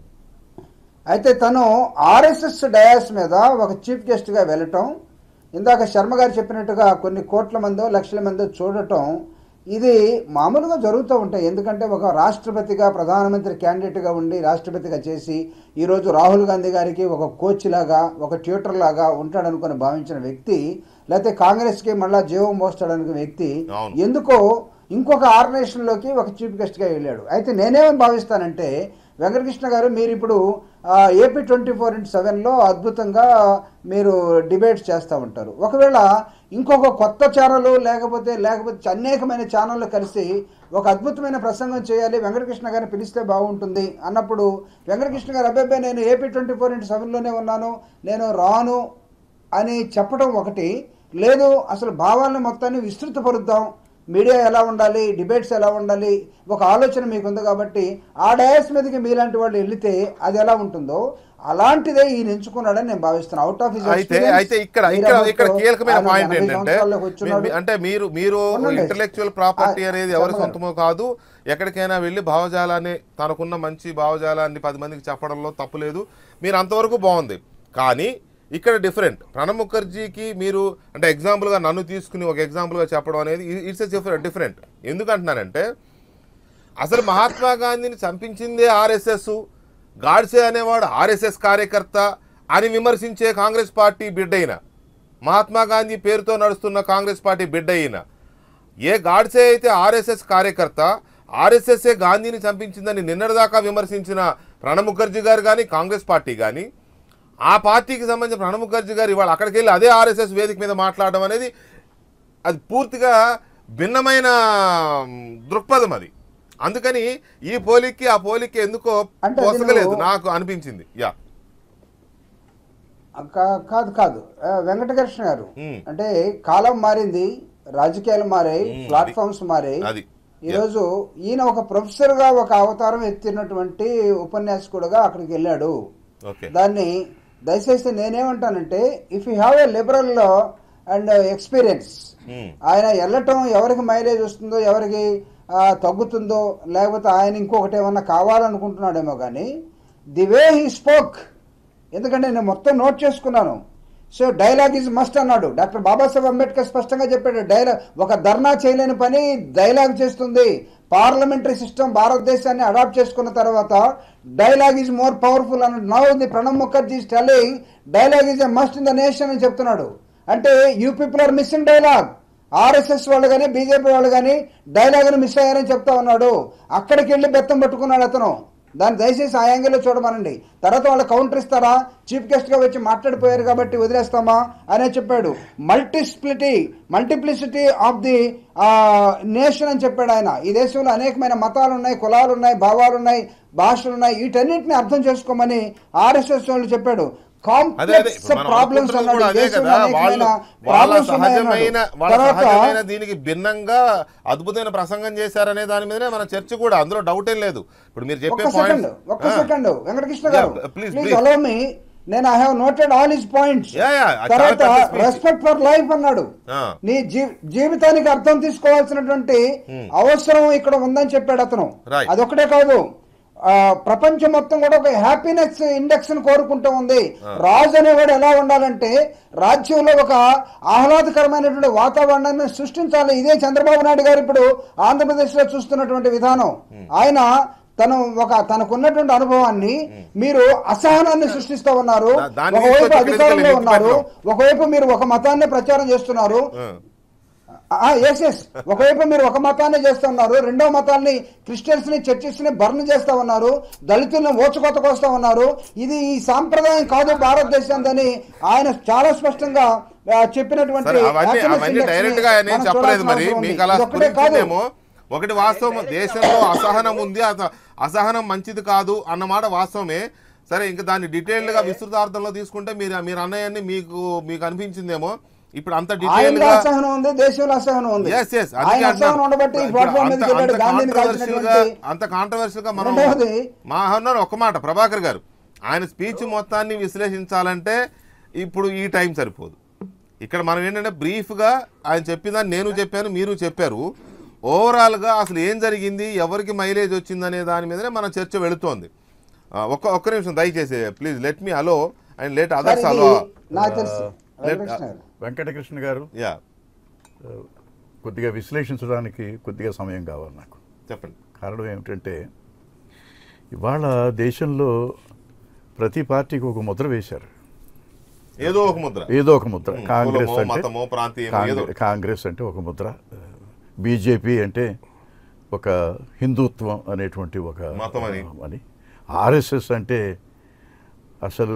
అయితే తను ఆర్ఎస్ఎస్ డయాస్ మీద ఒక చీఫ్ గెస్ట్గా వెళ్ళటం ఇందాక శర్మ గారు చెప్పినట్టుగా కొన్ని కోట్ల మందో లక్షల మందో చూడటం ఇది మామూలుగా జరుగుతూ ఉంటాయి ఎందుకంటే ఒక రాష్ట్రపతిగా ప్రధానమంత్రి క్యాండిడేట్గా ఉండి రాష్ట్రపతిగా చేసి ఈరోజు రాహుల్ గాంధీ గారికి ఒక కోచ్ లాగా ఒక ట్యూటర్ లాగా ఉంటాడనుకుని భావించిన వ్యక్తి లేకపోతే కాంగ్రెస్కి మళ్ళా జీవం మోస్తాడనుకునే వ్యక్తి అవును. ఎందుకో ఇంకొక ఆర్గనైజేషన్లోకి ఒక చీఫ్ గెస్ట్గా వెళ్ళాడు అయితే నేనేమని భావిస్తానంటే వెంకటకృష్ణ గారు మీరు ఇప్పుడు ఏపీ ట్వంటీ ఫోర్ ఇంటూ సెవెన్లో అద్భుతంగా మీరు డిబేట్స్ చేస్తూ ఉంటారు ఒకవేళ ఇంకొక కొత్త ఛానల్ లేకపోతే లేకపోతే అనేకమైన ఛానళ్ళు కలిసి ఒక అద్భుతమైన ప్రసంగం చేయాలి వెంకటకృష్ణ గారిని పిలిస్తే బాగుంటుంది అన్నప్పుడు వెంకటకృష్ణ గారు అబ్బాయి నేను ఏపీ ట్వంటీ ఫోర్ ఇంటూ సెవెన్లోనే ఉన్నాను నేను రాను అని చెప్పడం ఒకటి లేదు అసలు భావాలను మొత్తాన్ని విస్తృతపరుద్దాం మీడియా ఎలా ఉండాలి డిబేట్స్ ఎలా ఉండాలి ఒక ఆలోచన మీకు ఉంది కాబట్టి ఆ డయాస్ మీదకి మీలాంటి వాళ్ళు వెళితే అది ఎలా ఉంటుందో అలాంటిదే ఈయన ఎంచుకున్నాడని నేను భావిస్తున్నాను అవుట్ ఆఫ్ అయితే అయితే ఇక్కడ ఇక్కడ ఇక్కడ కీలకమైన పాయింట్ ఏంటంటే మీ- మీ- అంటే మీరు మీరు ఉండండి. ఇంటలెక్చువల్ ప్రాపర్టీ ఆ, అనేది ఎవరి చెప్పగలరు. సొంతమో కాదు ఎక్కడికైనా వెళ్ళి భావజాలాన్ని తనకున్న మంచి భావజాలాన్ని పది మందికి చెప్పడంలో తప్పు లేదు మీరు అంతవరకు బాగుంది కానీ ఇక్కడ డిఫరెంట్ ప్రణబ్ ముఖర్జీకి మీరు అంటే ఎగ్జాంపుల్గా నన్ను తీసుకుని ఒక ఎగ్జాంపుల్గా చెప్పడం అనేది ఇట్స్ ఎ డిఫరెంట్ ఎందుకంటున్నానంటే అసలు మహాత్మా గాంధీని చంపించిందే ఆర్ఎస్ఎస్ గాడ్సే అనేవాడు ఆర్ఎస్ఎస్ కార్యకర్త అని విమర్శించే కాంగ్రెస్ పార్టీ బిడ్డ అయిన మహాత్మా గాంధీ పేరుతో నడుస్తున్న కాంగ్రెస్ పార్టీ బిడ్డ అయిన ఏ గాడ్సే అయితే ఆర్ఎస్ఎస్ కార్యకర్త ఆర్ఎస్ఎస్ఏ గాంధీని చంపించిందని నిన్నటిదాకా విమర్శించిన ప్రణబ్ ముఖర్జీ గారు కానీ కాంగ్రెస్ పార్టీ కానీ ఆ పార్టీకి సంబంధించిన ప్రణబ్ ముఖర్జీ గారు ఇవాళ అక్కడికి వెళ్ళి అదే ఆర్ఎస్ఎస్ వేదిక మీద మాట్లాడడం అనేది అది పూర్తిగా భిన్నమైన మ్, దృక్పథం అది అందుకని ఈ పోలికి ఆ పోలికి ఎందుకో అంటే అది పోసగలేదు నువ్వు- నాకు అనిపించింది యా కా- కాదు కాదు ఆ, వెంకటకృష్ణ గారు మ్మ్. అంటే కాలం మారింది రాజకీయాలు మారాయి మ్మ్, ప్లాట్ఫామ్స్ మారాయి అది ఈరోజు ఈయన ఒక ప్రొఫెసర్ గా ఒక అవతారం ఎత్తినటువంటి ఉపన్యాసకుడుగా అక్కడికి వెళ్ళాడు ఓకే దాన్ని దయచేసి నేనేమంటానంటే if you have a liberal and experience hmm. ఆయన వెళ్ళటం ఎవరికి మైలేజ్ వస్తుందో ఎవరికి ఆ, తగ్గుతుందో లేకపోతే ఆయన ఇంకొకటి ఏమన్నా కావాలనుకుంటున్నాడేమో కానీ ది వే హీ స్పోక్ ఎందుకంటే నేను మొత్తం నోట్ చేసుకున్నాను సో డైలాగ్ ఈజ్ మస్ట్ అన్నాడు డాక్టర్ బాబాసాహెబ్ అంబేద్కర్ స్పష్టంగా చెప్పాడు డైలాగ్ ఒక ధర్నా చేయలేని పని డైలాగ్ చేస్తుంది పార్లమెంటరీ సిస్టమ్ భారతదేశాన్ని అడాప్ట్ చేసుకున్న తర్వాత డైలాగ్ ఈజ్ మోర్ పవర్ఫుల్ అన్న now the Pranab Mukherjee telling dialogue is a must in the nation అని చెప్తున్నాడు అంటే you people are missing dialogue RSS వాళ్ళు కానీ బీజేపీ వాళ్ళు కానీ డైలాగ్ను మిస్ అయ్యారని చెప్తా ఉన్నాడు అక్కడికి వెళ్ళి బెత్తం పట్టుకున్నాడు అతను దాన్ని దయచేసి ఆ యాంగిల్లో చూడమనండి తర్వాత వాళ్ళు కౌంటర్ ఇస్తారా చీఫ్ గెస్ట్గా వచ్చి మాట్లాడిపోయారు కాబట్టి వదిలేస్తామా అనే చెప్పాడు multiplicity multiplicity of the nation అని చెప్పాడు ఆయన ఈ దేశంలో అనేకమైన మతాలు ఉన్నాయి కులాలు ఉన్నాయి భావాలు ఉన్నాయి భాషలు ఉన్నాయి వీటన్నిటిని అర్థం చేసుకోమని ఆర్ఎస్ఎస్ వాళ్ళు చెప్పాడు అదే అదే కాంప్లెక్స్ ఇప్పుడు మనం ప్రాబ్లమ్స్ అనుకుంటున్నది కూడా అన్నాడు ఈ అదే దేశంలో కదా అనేకమైన వాళ్ళు వాళ్ళ ప్రాబ్లమ్స్ సహజమైన వాళ్ళ తర్వాత సహజమైన దీనికి భిన్నంగా అద్భుతమైన ప్రసంగం చేశారనే దాని మీదనే మన చర్చ కూడా అందులో డౌట్ ఏం లేదు ఇప్పుడు మీరు చెప్పే ఒక్క సెకండ్ ఒక్క పాయింట్ సెకండ్ వెంకటకృష్ణ గారు Yeah, please, please please. Allow me నేను I have noted all his points Yeah, yeah, చాలా తర్వాత పెద్ద speech. రెస్పెక్ట్ ఫర్ లైఫ్ అన్నాడు Ah. నీ జీ- జీవితానికి అర్థం తీసుకోవాల్సినటువంటి అవసరం ఇక్కడ ఉందని చెప్పాడు అతను Right. అదొకటే కాదు ఆ, ప్రపంచం మొత్తం కూడా ఒక హ్యాపీనెస్ ఇండెక్స్ ని కోరుకుంటూ ఉంది రాజు అనేవాడు ఎలా ఉండాలంటే రాజ్యంలో ఒక ఆహ్లాదకరమైనటువంటి వాతావరణాన్ని సృష్టించాలి ఇదే చంద్రబాబు నాయుడు గారు ఇప్పుడు ఆంధ్రప్రదేశ్ లో చూస్తున్నటువంటి విధానం ఆయన తను ఒక తనకున్నటువంటి అనుభవాన్ని మీరు అసహనాన్ని సృష్టిస్తూ ఉన్నారు దా- దాన్ని ఒకవైపు తీసుకొచ్చి అధికారంలో క్రిటికల్ ఉన్నారు ఎందుకు ఒకవైపు మీరు ఒక మతాన్ని ప్రచారం చేస్తున్నారు ఎస్ ఎస్ ఒకవైపు మీరు ఒక మతాన్ని చేస్తున్నారు రెండో మతాన్ని క్రిస్టియన్స్ ని చర్చిస్ ని బర్న్ చేస్తా ఉన్నారు దళితుల్ని ఓచుకొత్త కోస్తా ఉన్నారు ఇది ఈ సాంప్రదాయం కాదు భారతదేశందని ఆయన చాలా స్పష్టంగా ఆ, చెప్పినటువంటి సరే అవన్నీ happiness అవన్నీ index ని డైరెక్ట్ గా ఆయన ఏం మనం చెప్పలేదు చూడాల్సిన మరి అవసరం ఉంది. మీకు అలా ఇదొక్కటే కాదు స్ఫురించిందేమో ఒకటి వాస్తవం దేశంలో అసహనం ఉంది అస- అసహనం మంచిది కాదు అన్నమాట వాస్తవమే సరే ఇంకా దాన్ని డీటెయిల్డ్ గా విస్తృతార్థంలో తీసుకుంటే మీరు మీరు అన్నయ్యని మీకు మీకు అనిపించిందేమో ఇప్పుడు అంత డీటెయిల్ ఆయనలో గా అసహనం ఉంది దేశంలో అసహనం ఉంది ఎస్ ఎస్ ఆయన అసహనం ఉండబట్టి ఈ ప్లాట్ఫామ్ మీదకి వెళ్ళాడు గాంధీని కాంట్రవర్షియల్ గా కాల్చినటువంటి అంత కాంట్రవర్షియల్ గా మనం రెండవది- మా అన్నారు ఒక మాట ప్రభాకర్ గారు ఆయన స్పీచ్ మొత్తాన్ని విశ్లేషించాలంటే ఇప్పుడు ఈ టైం సరిపోదు ఇక్కడ మనం ఏంటంటే బ్రీఫ్గా ఆయన చెప్పిందని నేను చెప్పాను మీరు చెప్పారు ఓవరాల్గా అసలు ఏం జరిగింది ఎవరికి మైలేజ్ వచ్చిందనే దాని మీదనే మన చర్చ వెళుతోంది ఆ, ఒక్క ఒక్క నిమిషం దయచేసి please let me allow and let sir, others ఇది అలో నాకు తెలుసు let- వెంకటకృష్ణ గారు. వెంకటకృష్ణ గారు యా కొద్దిగా విశ్లేషించడానికి కొద్దిగా సమయం కావాలి నాకు చెప్పండి కారణం ఏమిటంటే ఇవాళ దేశంలో ప్రతి పార్టీకి ఒక ముద్ర వేశారు ఏదో ఒక ముద్ర ఏదో ఒక ముద్ర ఉమ్, కాంగ్రెస్ కులమో, అంటే మతమో, ప్రాంతీయమో, కాంగ్రె- ఏదో. కాంగ్రెస్ అంటే ఒక ముద్ర బీజేపీ అంటే ఒక హిందుత్వం అనేటువంటి ఒక మతం అని. అని ఆర్ఎస్ఎస్ అంటే అసలు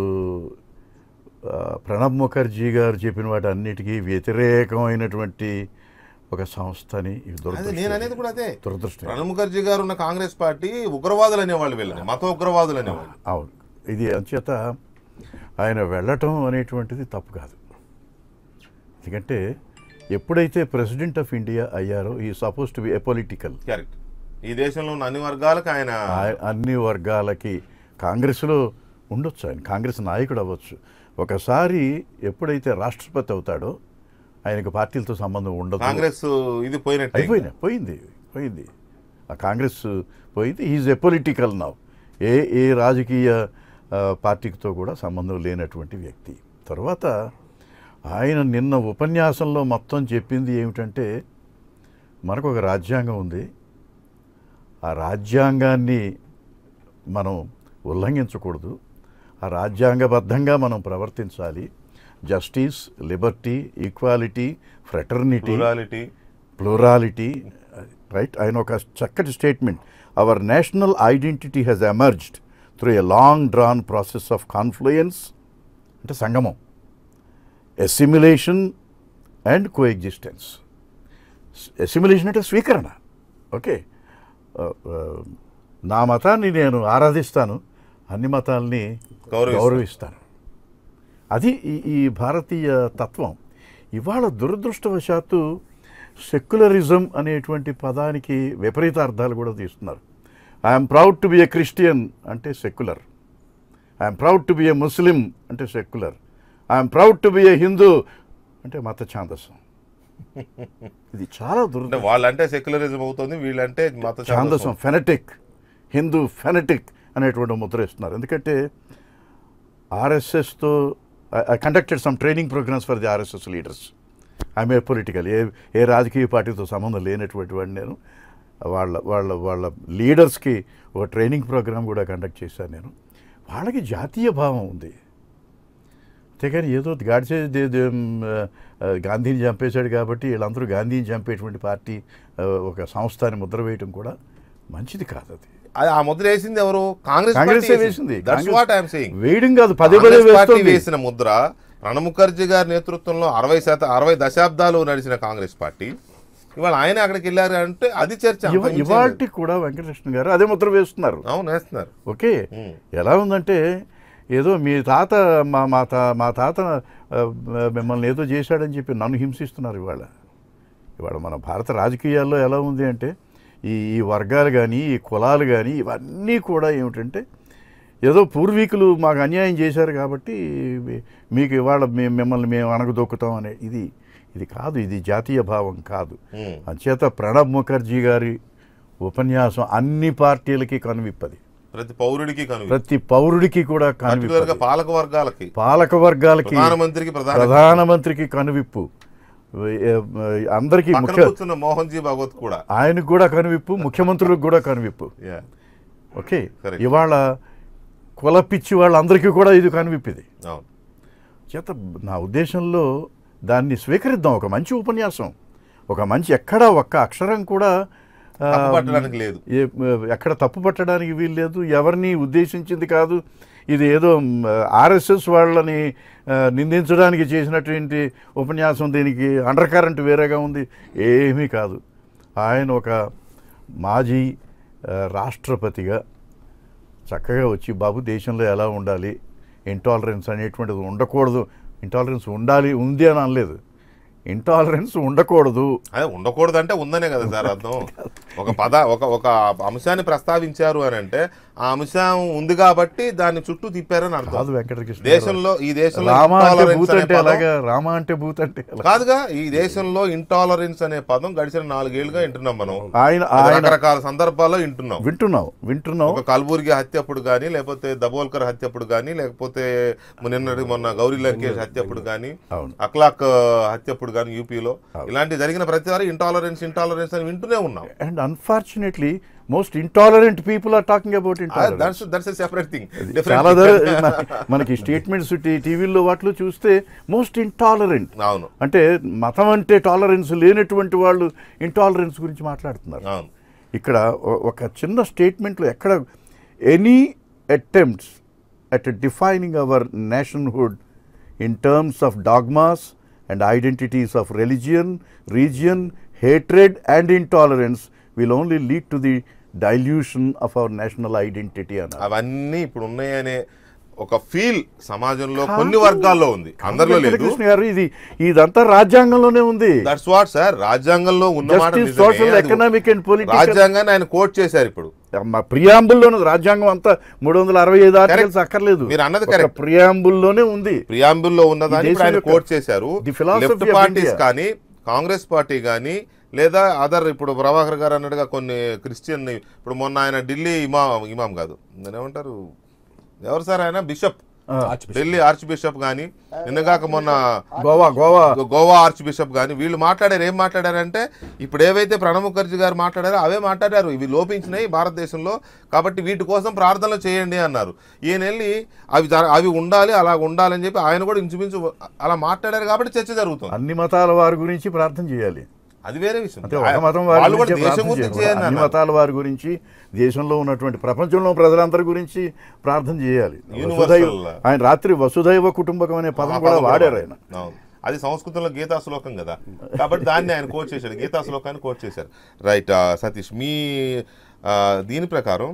ఆ, ప్రణబ్ ముఖర్జీ గారు చెప్పిన వాటి అన్నిటికీ వ్యతిరేకమైనటువంటి ఒక సంస్థని ఇది అదే దురదృష్టం. నేను అనేది కూడా అదే దురదృష్టం ప్రణబ్ ముఖర్జీ గారు ఉన్న కాంగ్రెస్ పార్టీ ఉగ్రవాదులు అనేవాళ్ళు వీళ్ళని మత ఉగ్రవాదులు అనేవాళ్ళు అవును ఇది అంచేత ఆయన వెళ్ళటం అనేటువంటిది తప్పు కాదు ఎందుకంటే ఎప్పుడైతే ప్రెసిడెంట్ ఆఫ్ ఇండియా అయ్యారో ఈ suppose to be apolitical correct ఈ దేశంలో ఉన్న అన్ని వర్గాలకు ఆయన అన్ని వర్గాలకి కాంగ్రెస్లో ఉండొచ్చు ఆయన కాంగ్రెస్ నాయకుడు అవ్వచ్చు ఒకసారి ఎప్పుడైతే రాష్ట్రపతి అవుతాడో ఆయనకు పార్టీలతో సంబంధం ఉండదు కాంగ్రెస్ ఇది పోయినట్టే అయిపోయినా పోయింది పోయింది ఆ కాంగ్రెస్ పోయింది is a political now a a రాజకీయ ఆ, పార్టీతో కూడా సంబంధం లేనటువంటి వ్యక్తి తర్వాత ఆయన నిన్న ఉపన్యాసంలో మొత్తం చెప్పింది ఏమిటంటే మనకు ఒక రాజ్యాంగం ఉంది ఆ రాజ్యాంగాన్ని మనం ఉల్లంఘించకూడదు ఆ రాజ్యాంగబద్ధంగా మనం ప్రవర్తించాలి justice liberty equality fraternity plurality plurality right ఆయన ఒక చక్కటి statement our national identity has emerged through a long drawn process of confluence అంటే సంగమం assimilation and coexistence assimilation అంటే స్వీకరణ ఓకే నా మతాన్ని నేను ఆరాధిస్తాను అన్ని మతాల్ని గౌరవిస్తాను. గౌరవిస్తాను అది ఈ ఈ భారతీయ తత్వం ఇవాళ దురదృష్టవశాత్తు సెక్యులరిజం అనేటువంటి పదానికి విపరీత అర్థాలు కూడా తీస్తున్నారు I'm proud to be a Christian అంటే secular I'm proud to be a Muslim అంటే secular I'm proud to be a Hindu అంటే మత ఛాందస్సం ఇది చాలా అంటే దురద వాళ్ళంటే సెక్యులరిజం అవుతుంది వీళ్ళంటే మత ఛాందసం ఫెనటిక్ హిందూ ఫెనటిక్ అనేటువంటి ముద్ర ఇస్తున్నారు ఎందుకంటే ఆర్ఎస్ఎస్తో I conducted some training programmes for the RSS leaders I'm a political a a రాజకీయ పార్టీతో సంబంధం లేనటువంటి వాడిని నేను వాళ్ళ వాళ్ళ వాళ్ళ లీడర్స్కి ఒక ట్రైనింగ్ ప్రోగ్రామ్ కూడా కండక్ట్ చేశాను నేను వాళ్ళకి జాతీయ భావం ఉంది అంతేగాని ఏదో గాడ్సే దే- దే- మ్, ఆ, గాంధీని చంపేశాడు కాబట్టి వీళ్ళందరూ గాంధీని చంపేటువంటి పార్టీ ఆ, ఒక సంస్థ అని ముద్ర వేయటం కూడా మంచిది కాదు అది అది ఆ ముద్ర వేసింది ఎవరు కాంగ్రెస్ కాంగ్రెస్ పార్టీ వేసింది that's Congress what I'm saying వేయడం కాదు పదే పదే కాంగ్రెస్ పార్టీ వేస్తుంది వేసిన ముద్ర ప్రణబ్ ముఖర్జీ గారి నేతృత్వంలో అరవై శాతం అరవై దశాబ్దాలు నడిచిన కాంగ్రెస్ పార్టీ ఇవాళ ఆయన అక్కడికి వెళ్ళారు అంటే అది చర్చ ఇవ- అంతకు మించి ఏం ఇవాల్టి కూడా వెంకటకృష్ణ గారు అదే ముద్ర వేస్తున్నారు లేదు. అవును వేస్తున్నారు ఓకే ఉమ్. ఎలా ఉందంటే ఏదో మీ తాత మా మా తా మా తాత ఆ, మిమ్మల్ని ఏదో చేశాడని చెప్పి నన్ను హింసిస్తున్నారు ఇవాళ ఇవాళ మన భారత రాజకీయాల్లో ఎలా ఉంది అంటే ఈ ఈ వర్గాలు కానీ ఈ కులాలు కానీ ఇవన్నీ కూడా ఏమిటంటే ఏదో పూర్వీకులు మాకు అన్యాయం చేశారు కాబట్టి మీకు ఇవాళ మేము మిమ్మల్ని మేము అణగదొక్కుతాం అనే ఇది ఇది కాదు ఇది జాతీయ భావం కాదు ఉమ్. అంచేత ప్రణబ్ ముఖర్జీ గారి ఉపన్యాసం అన్ని పార్టీలకి కనువిప్పది ప్రతి పౌరుడికి కనుక ప్రతి పౌరుడికి కూడా పర్టికులర్ గా కనువిప్పు పాలక వర్గాలకి పాలక వర్గాలకి ప్రధానమంత్రికి ప్రధాన ప్రధానమంత్రికి కనువిప్పు ఏ, అందరికీ పక్కన ముఖ్య కూర్చున్న మోహన్ జీ భాగవత్ కూడా ఆయనకు కూడా కనువిప్పు ముఖ్యమంత్రులకు కూడా కనువిప్పు Yeah. Okay Correct. ఇవాళ కుల పిచ్చి వాళ్ళందరికీ కూడా ఇది కనువిప్పిది అవును చేత నా ఉద్దేశంలో దాన్ని స్వీకరిద్దాం ఒక మంచి ఉపన్యాసం ఒక మంచి ఎక్కడ ఒక్క అక్షరం కూడా ఆ, తప్పు పట్టడానికి లేదు. ఏ- ఎక్కడ తప్పు పట్టడానికి వీలు లేదు ఎవరిని ఉద్దేశించింది కాదు ఇది ఏదో ఆర్ఎస్ఎస్ వాళ్ళని ఆ, నిందించడానికి చేసినటువంటి ఉపన్యాసం దీనికి అండర్ కరెంట్ వేరేగా ఉంది ఏమీ కాదు ఆయన ఒక మాజీ ఆ, రాష్ట్రపతిగా చక్కగా వచ్చి బాబు దేశంలో ఎలా ఉండాలి ఇంటాలరెన్స్ అనేటువంటిది ఉండకూడదు ఇంటాలరెన్స్ ఉండాలి ఉంది అని అనలేదు ఇంటాలరెన్స్ ఉండకూడదు అదే ఉండకూడదు అంటే ఉందనే కదా సార్ అర్థం ఒక పద ఒక ఒక అంశాన్ని ప్రస్తావించారు అని అంటే ఆ అంశం ఉంది కాబట్టి దాన్ని చుట్టూ తిప్పారని కాదు అర్థం వెంకటకృష్ణ దేశంలో ఈ దేశంలో రామ అంటే intolerance భూత్ అనే అంటే పదం- అలాగా రామ అంటే భూత్ అంటే ఎలా? కాదుగా ఈ దేశంలో ఇంటాలరెన్స్ అనే పదం గడిచిన నాలుగేళ్లుగా వింటున్నాం మనం ఆయన అది ఆయన రకరకాల సందర్భాల్లో వింటున్నాం వింటున్నావు వింటున్నావు ఒక కల్బుర్గి హత్య అప్పుడు కానీ లేకపోతే దబోల్కర్ హత్య అప్పుడు కానీ లేకపోతే నిన్నటి మొన్న గౌరీ లంకేష్ హత్య అప్పుడు కానీ అవును. అక్లాక్ హత్య అప్పుడు కానీ యూపీలో ఇలాంటి జరిగిన ప్రతిసారి ఇంటాలరెన్స్ ఇంటాలరెన్స్ అని వింటూనే ఉన్నాం and unfortunately most intolerant people are talking about intolerance that's that's separate thing చాలా ధర- మన- మనకి స్టేట్మెంట్స్ టీవీల్లో వాటిలో చూస్తే మోస్ట్ ఇంటాలరెంట్ అవును అంటే మతం అంటే టాలరెన్స్ లేనటువంటి వాళ్ళు ఇంటాలరెన్స్ గురించి మాట్లాడుతున్నారు అవును ఇక్కడ ఒ- ఒక చిన్న స్టేట్మెంట్లో ఎక్కడ any attempts at defining our nationhood in terms of dogmas and identities of religion region hatred and intolerance will only lead to the dilution of our national identity అన్నారు అవన్నీ ఇప్పుడు ఉన్నాయనే ఒక ఫీల్ సమాజంలో కొన్ని వర్గాల్లో ఉంది అందరిలో లేదు కృష్ణ గారు ఇది ఇదంతా రాజ్యాంగంలోనే ఉంది దట్స్ వాట్ సార్ రాజ్యాంగంలో ఉన్న మాట Justice, నిజమే. social, అది economic and political- రాజ్యాంగాన్ని ఆయన కోట్ చేశారు ఇప్పుడు మా ప్రియాంబుల్లోనే రాజ్యాంగం అంతా మూడు వందల అరవై ఐదు ఆర్టికల్స్ అక్కర్లేదు మీరు అన్నది ఒక correct. ప్రియాంబుల్లోనే ఉంది ప్రియాంబుల్లో ఉన్నదాన్ని ఈ ఇప్పుడు ఆయన దేశం యొక్క- కోట్ చేశారు The philosophy left of parties India. కానీ కాంగ్రెస్ పార్టీ కానీ లేదా అదర్ ఇప్పుడు ప్రభాకర్ గారు అన్నట్టుగా కొన్ని క్రిస్టియన్ ఇప్పుడు మొన్న ఆయన ఢిల్లీ ఇమా ఇమాం కాదు దాన్ని ఏమంటారు ఎవరు సార్ ఆయన బిషప్ ఢిల్లీ ఆర్చ్ బిషప్ కానీ నిన్నగాక మొన్న గోవా గోవా గో- గోవా ఆర్చ్ బిషప్ కానీ వీళ్ళు మాట్లాడారు ఏం మాట్లాడారంటే ఇప్పుడు ఏవైతే ప్రణబ్ ముఖర్జీ గారు మాట్లాడారో అవే మాట్లాడారు ఇవి లోపించినాయి భారతదేశంలో కాబట్టి వీటి కోసం ప్రార్థనలు చేయండి అన్నారు ఈయన వెళ్ళి అవి జర- అవి ఉండాలి అలా ఉండాలని చెప్పి ఆయన కూడా ఇంచుమించు అలా మాట్లాడారు కాబట్టి చర్చ జరుగుతుంది అన్ని మతాల వారి గురించి ప్రార్థన చేయాలి అది వేరే విషయం అంటే ఒక మతం వారి వాళ్ళు కూడా గురించే దేశం ప్రార్థన గురించి చేయకూడదు. చేయండి అన్ని అన్నారు. మతాల వారి గురించి దేశంలో ఉన్నటువంటి ప్రపంచంలో ప్రజలందరి గురించి ప్రార్థన చేయాలి Universal. వసుధైవ ఆయన రాత్రి వసుధైవ కుటుంబకం అనే పదం ఆ కూడా పదం వాడారు కూడా ఆయన అవును. అది సంస్కృతంలో గీతా శ్లోకం కదా కాబట్టి దాన్ని ఆయన కోట్ చేశాడు గీతా శ్లోకాన్ని కోట్ చేశారు రైట్ సతీష్ మీ ఆ, దీని ప్రకారం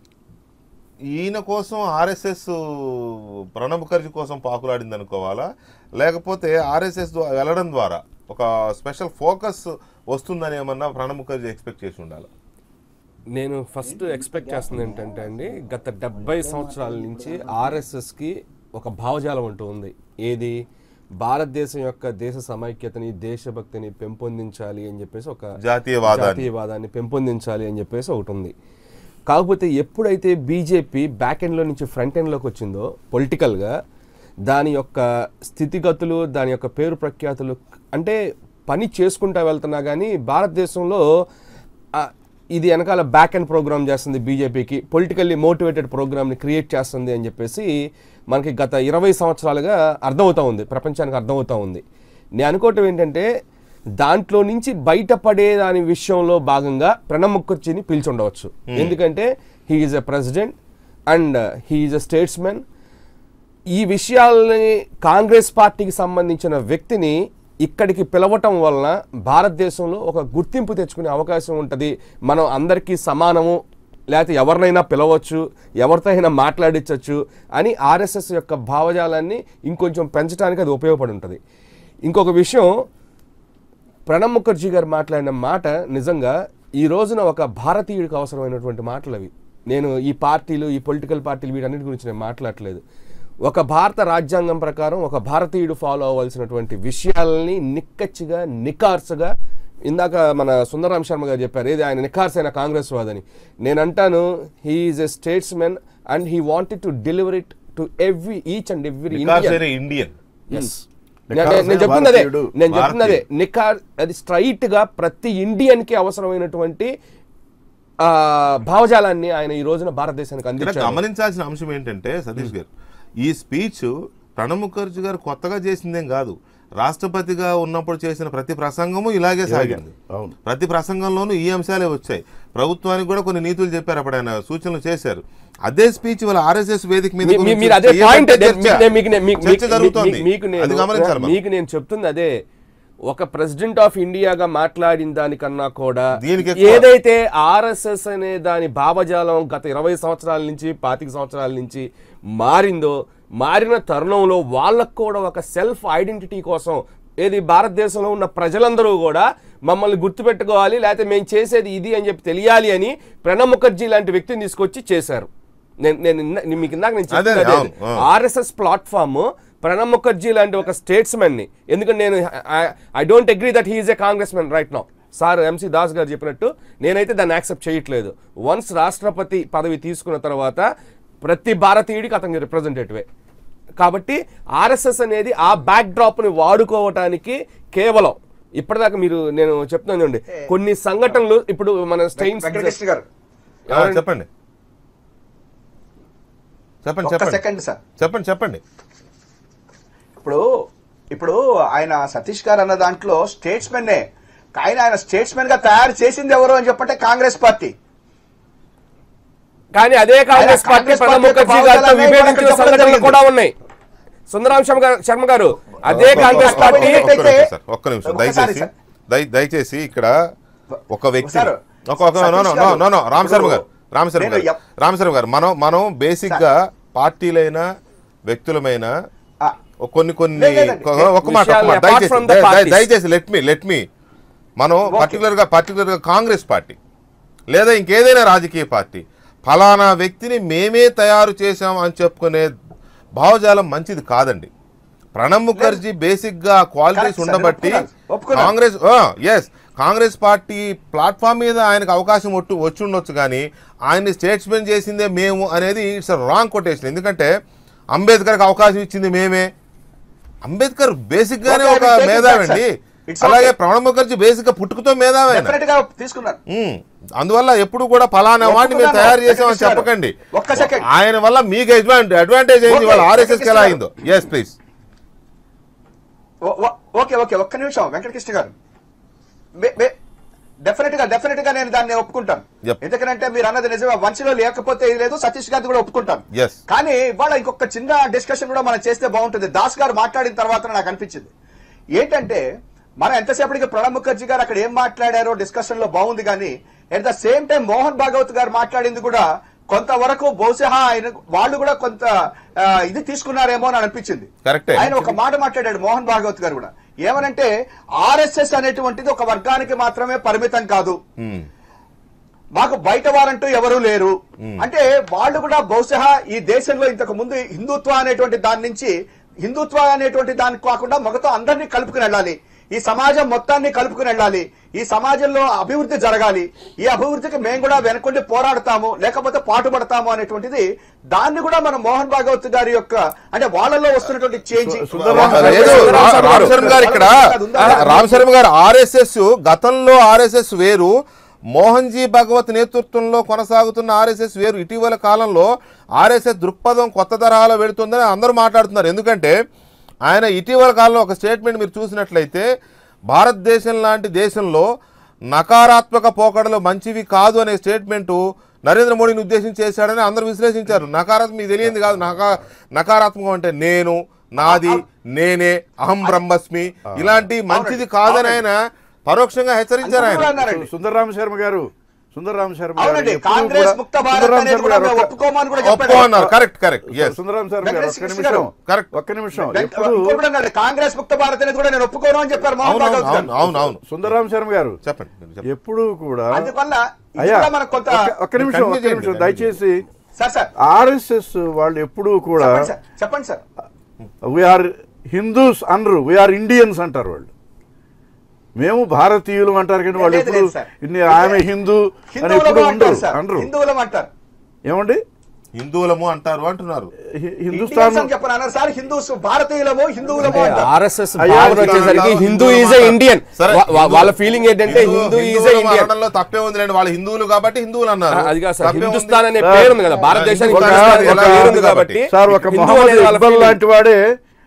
ఈయన కోసం ఆర్ఎస్ఎస్ ప్రణబ్ ముఖర్జీ కోసం పాకులాడింది అనుకోవాలా లేకపోతే ఆర్ఎస్ఎస్ వెళ్ళడం ద్వారా ఒక స్పెషల్ ఫోకస్ వస్తుందని ఏమన్నా ప్రణబ్ ముఖర్జీ ఎక్స్పెక్ట్ చేసి ఉండాలి నేను ఫస్ట్ ఎక్స్పెక్ట్ చేస్తుంది ఏంటంటే అండి గత డెబ్బై సంవత్సరాల నుంచి ఆర్ఎస్ఎస్కి ఒక భావజాలం అంటూ ఉంది ఏది భారతదేశం యొక్క దేశ సమైక్యతని దేశభక్తిని పెంపొందించాలి అని చెప్పేసి ఒక జాతీయవాదాన్ని. జాతీయవాదాన్ని పెంపొందించాలి అని చెప్పేసి ఒకటి ఉంది కాకపోతే ఎప్పుడైతే బీజేపీ బ్యాక్ ఎండ్లో నుంచి ఫ్రంట్ ఎండ్లోకి వచ్చిందో పొలిటికల్గా దాని యొక్క స్థితిగతులు దాని యొక్క పేరు ప్రఖ్యాతులు అంటే పని చేసుకుంటా వెళ్తున్నా కానీ భారతదేశంలో ఆ, ఇది వెనకాల బ్యాక్ అండ్ ప్రోగ్రామ్ చేస్తుంది బీజేపీకి పొలిటికల్లీ మోటివేటెడ్ ప్రోగ్రామ్ని క్రియేట్ చేస్తుంది అని చెప్పేసి మనకి గత ఇరవై సంవత్సరాలుగా అర్థమవుతా ఉంది ప్రపంచానికి అర్థమవుతా ఉంది నేను అనుకోవటం ఏంటంటే దాంట్లో నుంచి బయటపడే దాని విషయంలో భాగంగా ప్రణబ్ ముఖర్జీని పిలిచుండవచ్చు ఎందుకంటే he is a president and he is a statesmen ఈ విషయాల్ని కాంగ్రెస్ పార్టీకి సంబంధించిన వ్యక్తిని ఇక్కడికి పిలవటం వలన భారతదేశంలో ఒక గుర్తింపు తెచ్చుకునే అవకాశం ఉంటుంది మనం అందరికీ సమానము లేకపోతే ఎవరినైనా పిలవచ్చు ఎవరితో అయినా మాట్లాడించవచ్చు అని ఆర్ఎస్ఎస్ యొక్క భావజాలాన్ని ఇంకొంచెం పెంచడానికి అది ఉపయోగపడి ఉంటుంది ఇంకొక విషయం ప్రణబ్ ముఖర్జీ గారు మాట్లాడిన మాట నిజంగా ఈ రోజున ఒక భారతీయుడికి అవసరమైనటువంటి మాటలు అవి నేను ఈ పార్టీలు ఈ పొలిటికల్ పార్టీలు వీటన్నిటి గురించి నేను మాట్లాడట్లేదు ఒక భారత రాజ్యాంగం ప్రకారం ఒక భారతీయుడు ఫాలో అవ్వాల్సినటువంటి విషయాలని నిక్కచ్చిగా నికార్సుగా ఇందాక మన సుందరరామ్ శర్మ గారు చెప్పారు ఏది ఆయన నిఖార్సైన కాంగ్రెస్ వాదని నేను అంటాను he is a statesmen and he wanted to deliver it to every each and every Indian Indian ఎస్ నిఖార్సైన నేను చెప్తున్నదే భారతీయుడు. నేను చెప్తున్నదే నిఖార్ అది స్ట్రైట్ గా ప్రతి ఇండియన్ కి అవసరమైనటువంటి ఆ, భావజాలాన్ని ఆయన ఈ రోజున భారతదేశానికి ఇక్కడ అందించారు గమనించాల్సిన అంశం ఏంటంటే సతీష్ గారు ఈ స్పీచ్ ప్రణబ్ ముఖర్జీ గారు కొత్తగా చేసిందేం కాదు రాష్ట్రపతిగా ఉన్నప్పుడు చేసిన ప్రతి ప్రసంగము ఇలాగే సాగింది అవును. ప్రతి ప్రసంగంలోనూ ఈ అంశాలే వచ్చాయి ప్రభుత్వానికి కూడా కొన్ని నీతులు చెప్పారు అప్పుడు ఆయన సూచనలు చేశారు అదే స్పీచ్ వాళ్ళ ఆర్ఎస్ఎస్ వేదిక మీద మీ- మీ- గురించి మీరు అదే చేయబట్టే పాయింట్ చర్చ. మీకు నేను- మీకు- చర్చ మీకు- జరుగుతోంది మీకు- మీకు నేను అది గమనించాలి మనం. మీకు నేను చెప్తుంది అదే ఒక ప్రెసిడెంట్ ఆఫ్ ఇండియాగా మాట్లాడిన దానికన్నా కూడా దీనికి ఎక్కువ. ఏదైతే ఆర్ఎస్ఎస్ అనే దాని భావజాలం గత ఇరవై సంవత్సరాల నుంచి పాతిక సంవత్సరాల నుంచి మారిందో మారిన తరుణంలో వాళ్ళకు కూడా ఒక సెల్ఫ్ ఐడెంటిటీ కోసం ఏది భారతదేశంలో ఉన్న ప్రజలందరూ కూడా మమ్మల్ని గుర్తుపెట్టుకోవాలి లేకపోతే మేము చేసేది ఇది అని చెప్పి తెలియాలి అని ప్రణబ్ ముఖర్జీ లాంటి వ్యక్తిని తీసుకొచ్చి చేశారు నేను నేను ఇన్న- నేను మీకు ఇందాక నేను అదే, చెప్తున్నది అవును, అవును. ఆర్ఎస్ఎస్ ప్లాట్ఫామ్ ప్రణబ్ ముఖర్జీ లాంటి ఒక స్టేట్స్మెన్ ని ఎందుకంటే నేను I don't agree that he is a Congress men right now sir MC Das గారు చెప్పినట్టు నేనైతే దాన్ని యాక్సెప్ట్ చేయట్లేదు వన్స్ రాష్ట్రపతి పదవి తీసుకున్న తర్వాత ప్రతి భారతీయుడికి అతనికి రిప్రజెంటేటివే కాబట్టి ఆర్ఎస్ఎస్ అనేది ఆ బ్యాక్ డ్రాప్ని వాడుకోవటానికి కేవలం ఇప్పటిదాకా మీరు నేను చెప్తున్నాను చూడండి కొన్ని సంఘటనలు ఇప్పుడు మన స్టైన్స్ వెంకటకృష్ణ గారు ఆ, చెప్పండి చెప్పండి ఒక్క చెప్పండి సెకండ్ సార్ చెప్పండి చెప్పండి ఇప్పుడు ఇప్పుడు ఆయన సతీష్ గారు అన్న దాంట్లో స్టేట్స్మెన్నే ఆయన ఆయన స్టేట్స్మెన్ గా తయారు చేసింది ఎవరు అని చెప్పంటే కాంగ్రెస్ పార్టీ కానీ అదే కాంగ్రెస్ ఆయన పార్టీ కాంగ్రెస్ ప్రణబ్ పార్టీ ముఖర్జీ యొక్క గారితో భావజాలాన్ని విభేదించిన ఇక్కడ చెప్పడం సంఘటనలు జరిగింది. కూడా ఉన్నాయి సుందరాం శర్మ గారు శర్మ గారు అదే ఒక్క- కాంగ్రెస్ ఒక్క- పార్టీ ఒక్క నిమిషం సార్, ఒక్క నిమిషం ఒక్కసారి దయచేసి సార్. దయ- దయచేసి ఇక్కడ ఒక వ్యక్తి సార్, ఒక ఒక నో నో సతీష్ నో గారు, నో నో రామ్ శర్మ గారు ఇప్పుడు రామ్ శర్మ నేను గారు ఎప్- రామ్ శర్మ గారు మనం మనం బేసిక్ గా పార్టీలైన వ్యక్తులమైన ఆ, ఒక కొన్ని కొన్ని లేదు, లేదండి. ఒక- ఒక మాట ఒక విషయాలు మాట apart దయచేసి from the దయ- దయ- parties. దయచేసి లెట్ మీ లెట్ మీ మనం పర్టికులర్ గా పర్టికులర్ గా కాంగ్రెస్ పార్టీ లేదా ఇంకేదైనా రాజకీయ పార్టీ ఫలానా వ్యక్తిని మేమే తయారు చేశాం అని చెప్పుకునే భావజాలం మంచిది కాదండి ప్రణబ్ ముఖర్జీ బేసిక్ గా క్వాలిటీస్ Correct, sir. ఉండబట్టి ఒప్పుకున్నాను. ఒప్పుకున్నాను. Congress yes Congress party platform మీద ఆయనకు అవకాశం ఒట్టు వచ్చి ఉండొచ్చు కానీ ఆయన్ని స్టేట్స్మెన్ చేసిందే మేము అనేది ఇట్స్ రాంగ్ కొటేషన్ ఎందుకంటే అంబేద్కర్కి అవకాశం ఇచ్చింది మేమే అంబేద్కర్ బేసిక్ గానే Okay, I ఒక will take it మేధావి back, అండి sir. It's అలాగే okay. ప్రణబ్ ముఖర్జీ బేసిక్ గా పుట్టుకతో మేధావి ఆయన డెఫినెట్ గా తీసుకున్నారు ఉమ్. అందువల్ల ఎప్పుడు కూడా ఫలానా వాటిని మేము ఒప్పుకున్నాను. తయారు చేసామని వెంకటేశ్వర గారు. చెప్పకండి ఒక్క సెకండ్. ఆయన వల్ల మీకు అడ్వాంటేజ్ అడ్వాంటేజ్ అయింది ఓకే, వాళ్ళ ఆర్ఎస్ఎస్ కి ఎలా వెంకటేశ్వర అయిందో ఎస్ ప్లీజ్ ఓ- ఓ- ఓకే ఓకే ఒక్క నిమిషం వెంకటకృష్ణ గారు డెఫినెట్ గా డెఫినెట్ గా నేను దాన్ని ఒప్పుకుంటాను Yep. ఎందుకంటే మీరు అన్నది నిజమే వంశలో లేకపోతే ఇది లేదు సతీష్ గారిది కూడా ఒప్పుకుంటాను Yes. కానీ ఇవాళ ఇంకొక చిన్న డిస్కషన్ కూడా మనం చేస్తే బాగుంటుంది దాస్ గారు మాట్లాడిన తర్వాత నాకు అనిపించింది ఏంటంటే మనం ఎంతసేపటికి ప్రణబ్ ముఖర్జీ గారు అక్కడ ఏం మాట్లాడారో డిస్కషన్ లో బాగుంది కానీ at the same time Mohan Bhagwat గారు మాట్లాడింది కూడా కొంతవరకు బహుశా ఆయన వాళ్ళు కూడా కొంత ఆ, ఇది తీసుకున్నారేమో అని అనిపించింది Correct. ఆయన ఒక మాట మాట్లాడాడు మోహన్ భాగవత్ గారు కూడా ఏమనంటే ఆర్ఎస్ఎస్ అనేటువంటిది ఒక వర్గానికి మాత్రమే పరిమితం కాదు మాకు బయట వారంటూ ఎవరూ లేరు అంటే వాళ్ళు కూడా బహుశా ఈ దేశంలో ఇంతకు ముందు హిందుత్వ అనేటువంటి దాని నుంచి హిందుత్వ అనేటువంటి దానికి కాకుండా మొగతో అందరినీ కలుపుకుని వెళ్ళాలి ఈ సమాజం మొత్తాన్ని కలుపుకుని వెళ్ళాలి ఈ సమాజంలో అభివృద్ధి జరగాలి ఈ అభివృద్ధికి మేము కూడా వెనకుండి పోరాడతాము లేకపోతే పాటుపడతాము అనేటువంటిది దాన్ని కూడా మనం మోహన్ భాగవత్ గారి యొక్క అంటే వాళ్ళలో వస్తున్నటువంటి చేంజ్ సుందరరామ్ లేదు, సుందరరామ్ రా- శర్మ రామ్ గారు. శర్మ గారు ఇక్కడ రామ్ శర్మ గారు ఆర్ఎస్ఎస్ గతంలో ఆర్ఎస్ఎస్ వేరు మోహన్ జీ భగవత్ నేతృత్వంలో కొనసాగుతున్న ఆర్ఎస్ఎస్ వేరు ఇటీవల కాలంలో ఆర్ఎస్ఎస్ దృక్పథం కొత్త తరహాలో వెళుతుందని అందరూ మాట్లాడుతున్నారు ఎందుకంటే ఆయన ఇటీవల కాలంలో ఒక స్టేట్మెంట్ మీరు చూసినట్లయితే భారతదేశం లాంటి దేశంలో నకారాత్మక పోకడలు మంచివి కాదు అనే స్టేట్మెంటు నరేంద్ర మోడీని ఉద్దేశించి చేశాడని అందరూ విశ్లేషించారు నకారాత్మక మీకు తెలియంది కాదు నకా నకారాత్మకం అంటే నేను నాది నేనే అహం బ్రహ్మస్మి ఇలాంటి మంచిది కాదని ఆయన పరోక్షంగా హెచ్చరించారు ఆయన అన్నారండి సుందరరామ శర్మ గారు సుందరరామ శర్మ గారు అవునండి ఎప్పుడూ కాంగ్రెస్ కూడా- ముక్త భారత్ సుందరరామ అనేది శర్మ కూడా గారు మేము ఒక్క- ఒప్పుకోమని కూడా ఒప్పుకో చెప్పాడు అన్నారు correct correct yes Sundararama Sharma గారు వెంకటేశ్వర ఒక్క కృష్ణ నిమిషం గారు. కరెక్ట్ ఒక్క నిమిషం వెంక- ఎప్పుడు ఇంకోటి కూడా అన్నాడు, కాంగ్రెస్ ముక్త భారత్ అనేది కూడా నేను ఒప్పుకోను అని చెప్పారు మోహన్ అవును భాగవత్ అవును గారు అవును అవును సుందరరామ శర్మ గారు చెప్పండి చెప్పండి. ఎప్పుడూ కూడా అందువల్ల ఇది అయ్యా కూడా మనకు కొంత ఒక్క- ఒక్క నిమిషం continue ఒక్క చేయండి, నిమిషం continue దయచేసి సార్ సార్ ఆర్ఎస్ఎస్ వాళ్ళు ఎప్పుడూ కూడా చెప్పండి సార్ చెప్పండి సార్ వీఆర్ హిందూస్ అనరు వీఆర్ ఇండియన్స్ అంటారు వాళ్ళు మేము భారతీయులు అంటారు కానీ వాళ్ళు లేదు, ఎప్పుడు లేదు సార్. ఇన్ని ఆమె హిందూ అని హిందువులం ఎప్పుడు అంటారు ఉండరు సార్ అనరు హిందువులం అంటారు ఏమండి హిందువులము అంటారు అంటున్నారు హి- ఇండియన్స్ హిందుస్థాన్ అని చెప్పను అన్నారు సార్ హిందూస్ భారతీయులము హిందువులము అంటారు ఆర్ఎస్ఎస్ అయ్యా, భావన హిందూ వచ్చేసరికి అంటారు, హిందూ హిందువులు ఈజ్ ఏ అంటారు. ఇండియన్ సరే, వా- వా- హిందూ- వాళ్ళ ఫీలింగ్ ఏంటంటే హిందూ- హిందూ ఈజ్ ఏ హిందువులు ఇండియన్ అనడంలో తప్పే ఉంది లేండి వాళ్ళు హిందువులు కాబట్టి హిందువులు అన్నారు అది కాదు సార్ తప్పే ఉంది. హిందుస్థాన్ అనే సార్, పేరు ఉంది కదా భారతదేశానికి ఒక- హిందుస్థాన్ ఒక- అనే పేరు ఉంది ఒక- కాబట్టి సార్ ఒక హిందూ మొహమ్మద్ అనేది వాళ్ళ ఇక్బల్ feeling. లాంటి వాడే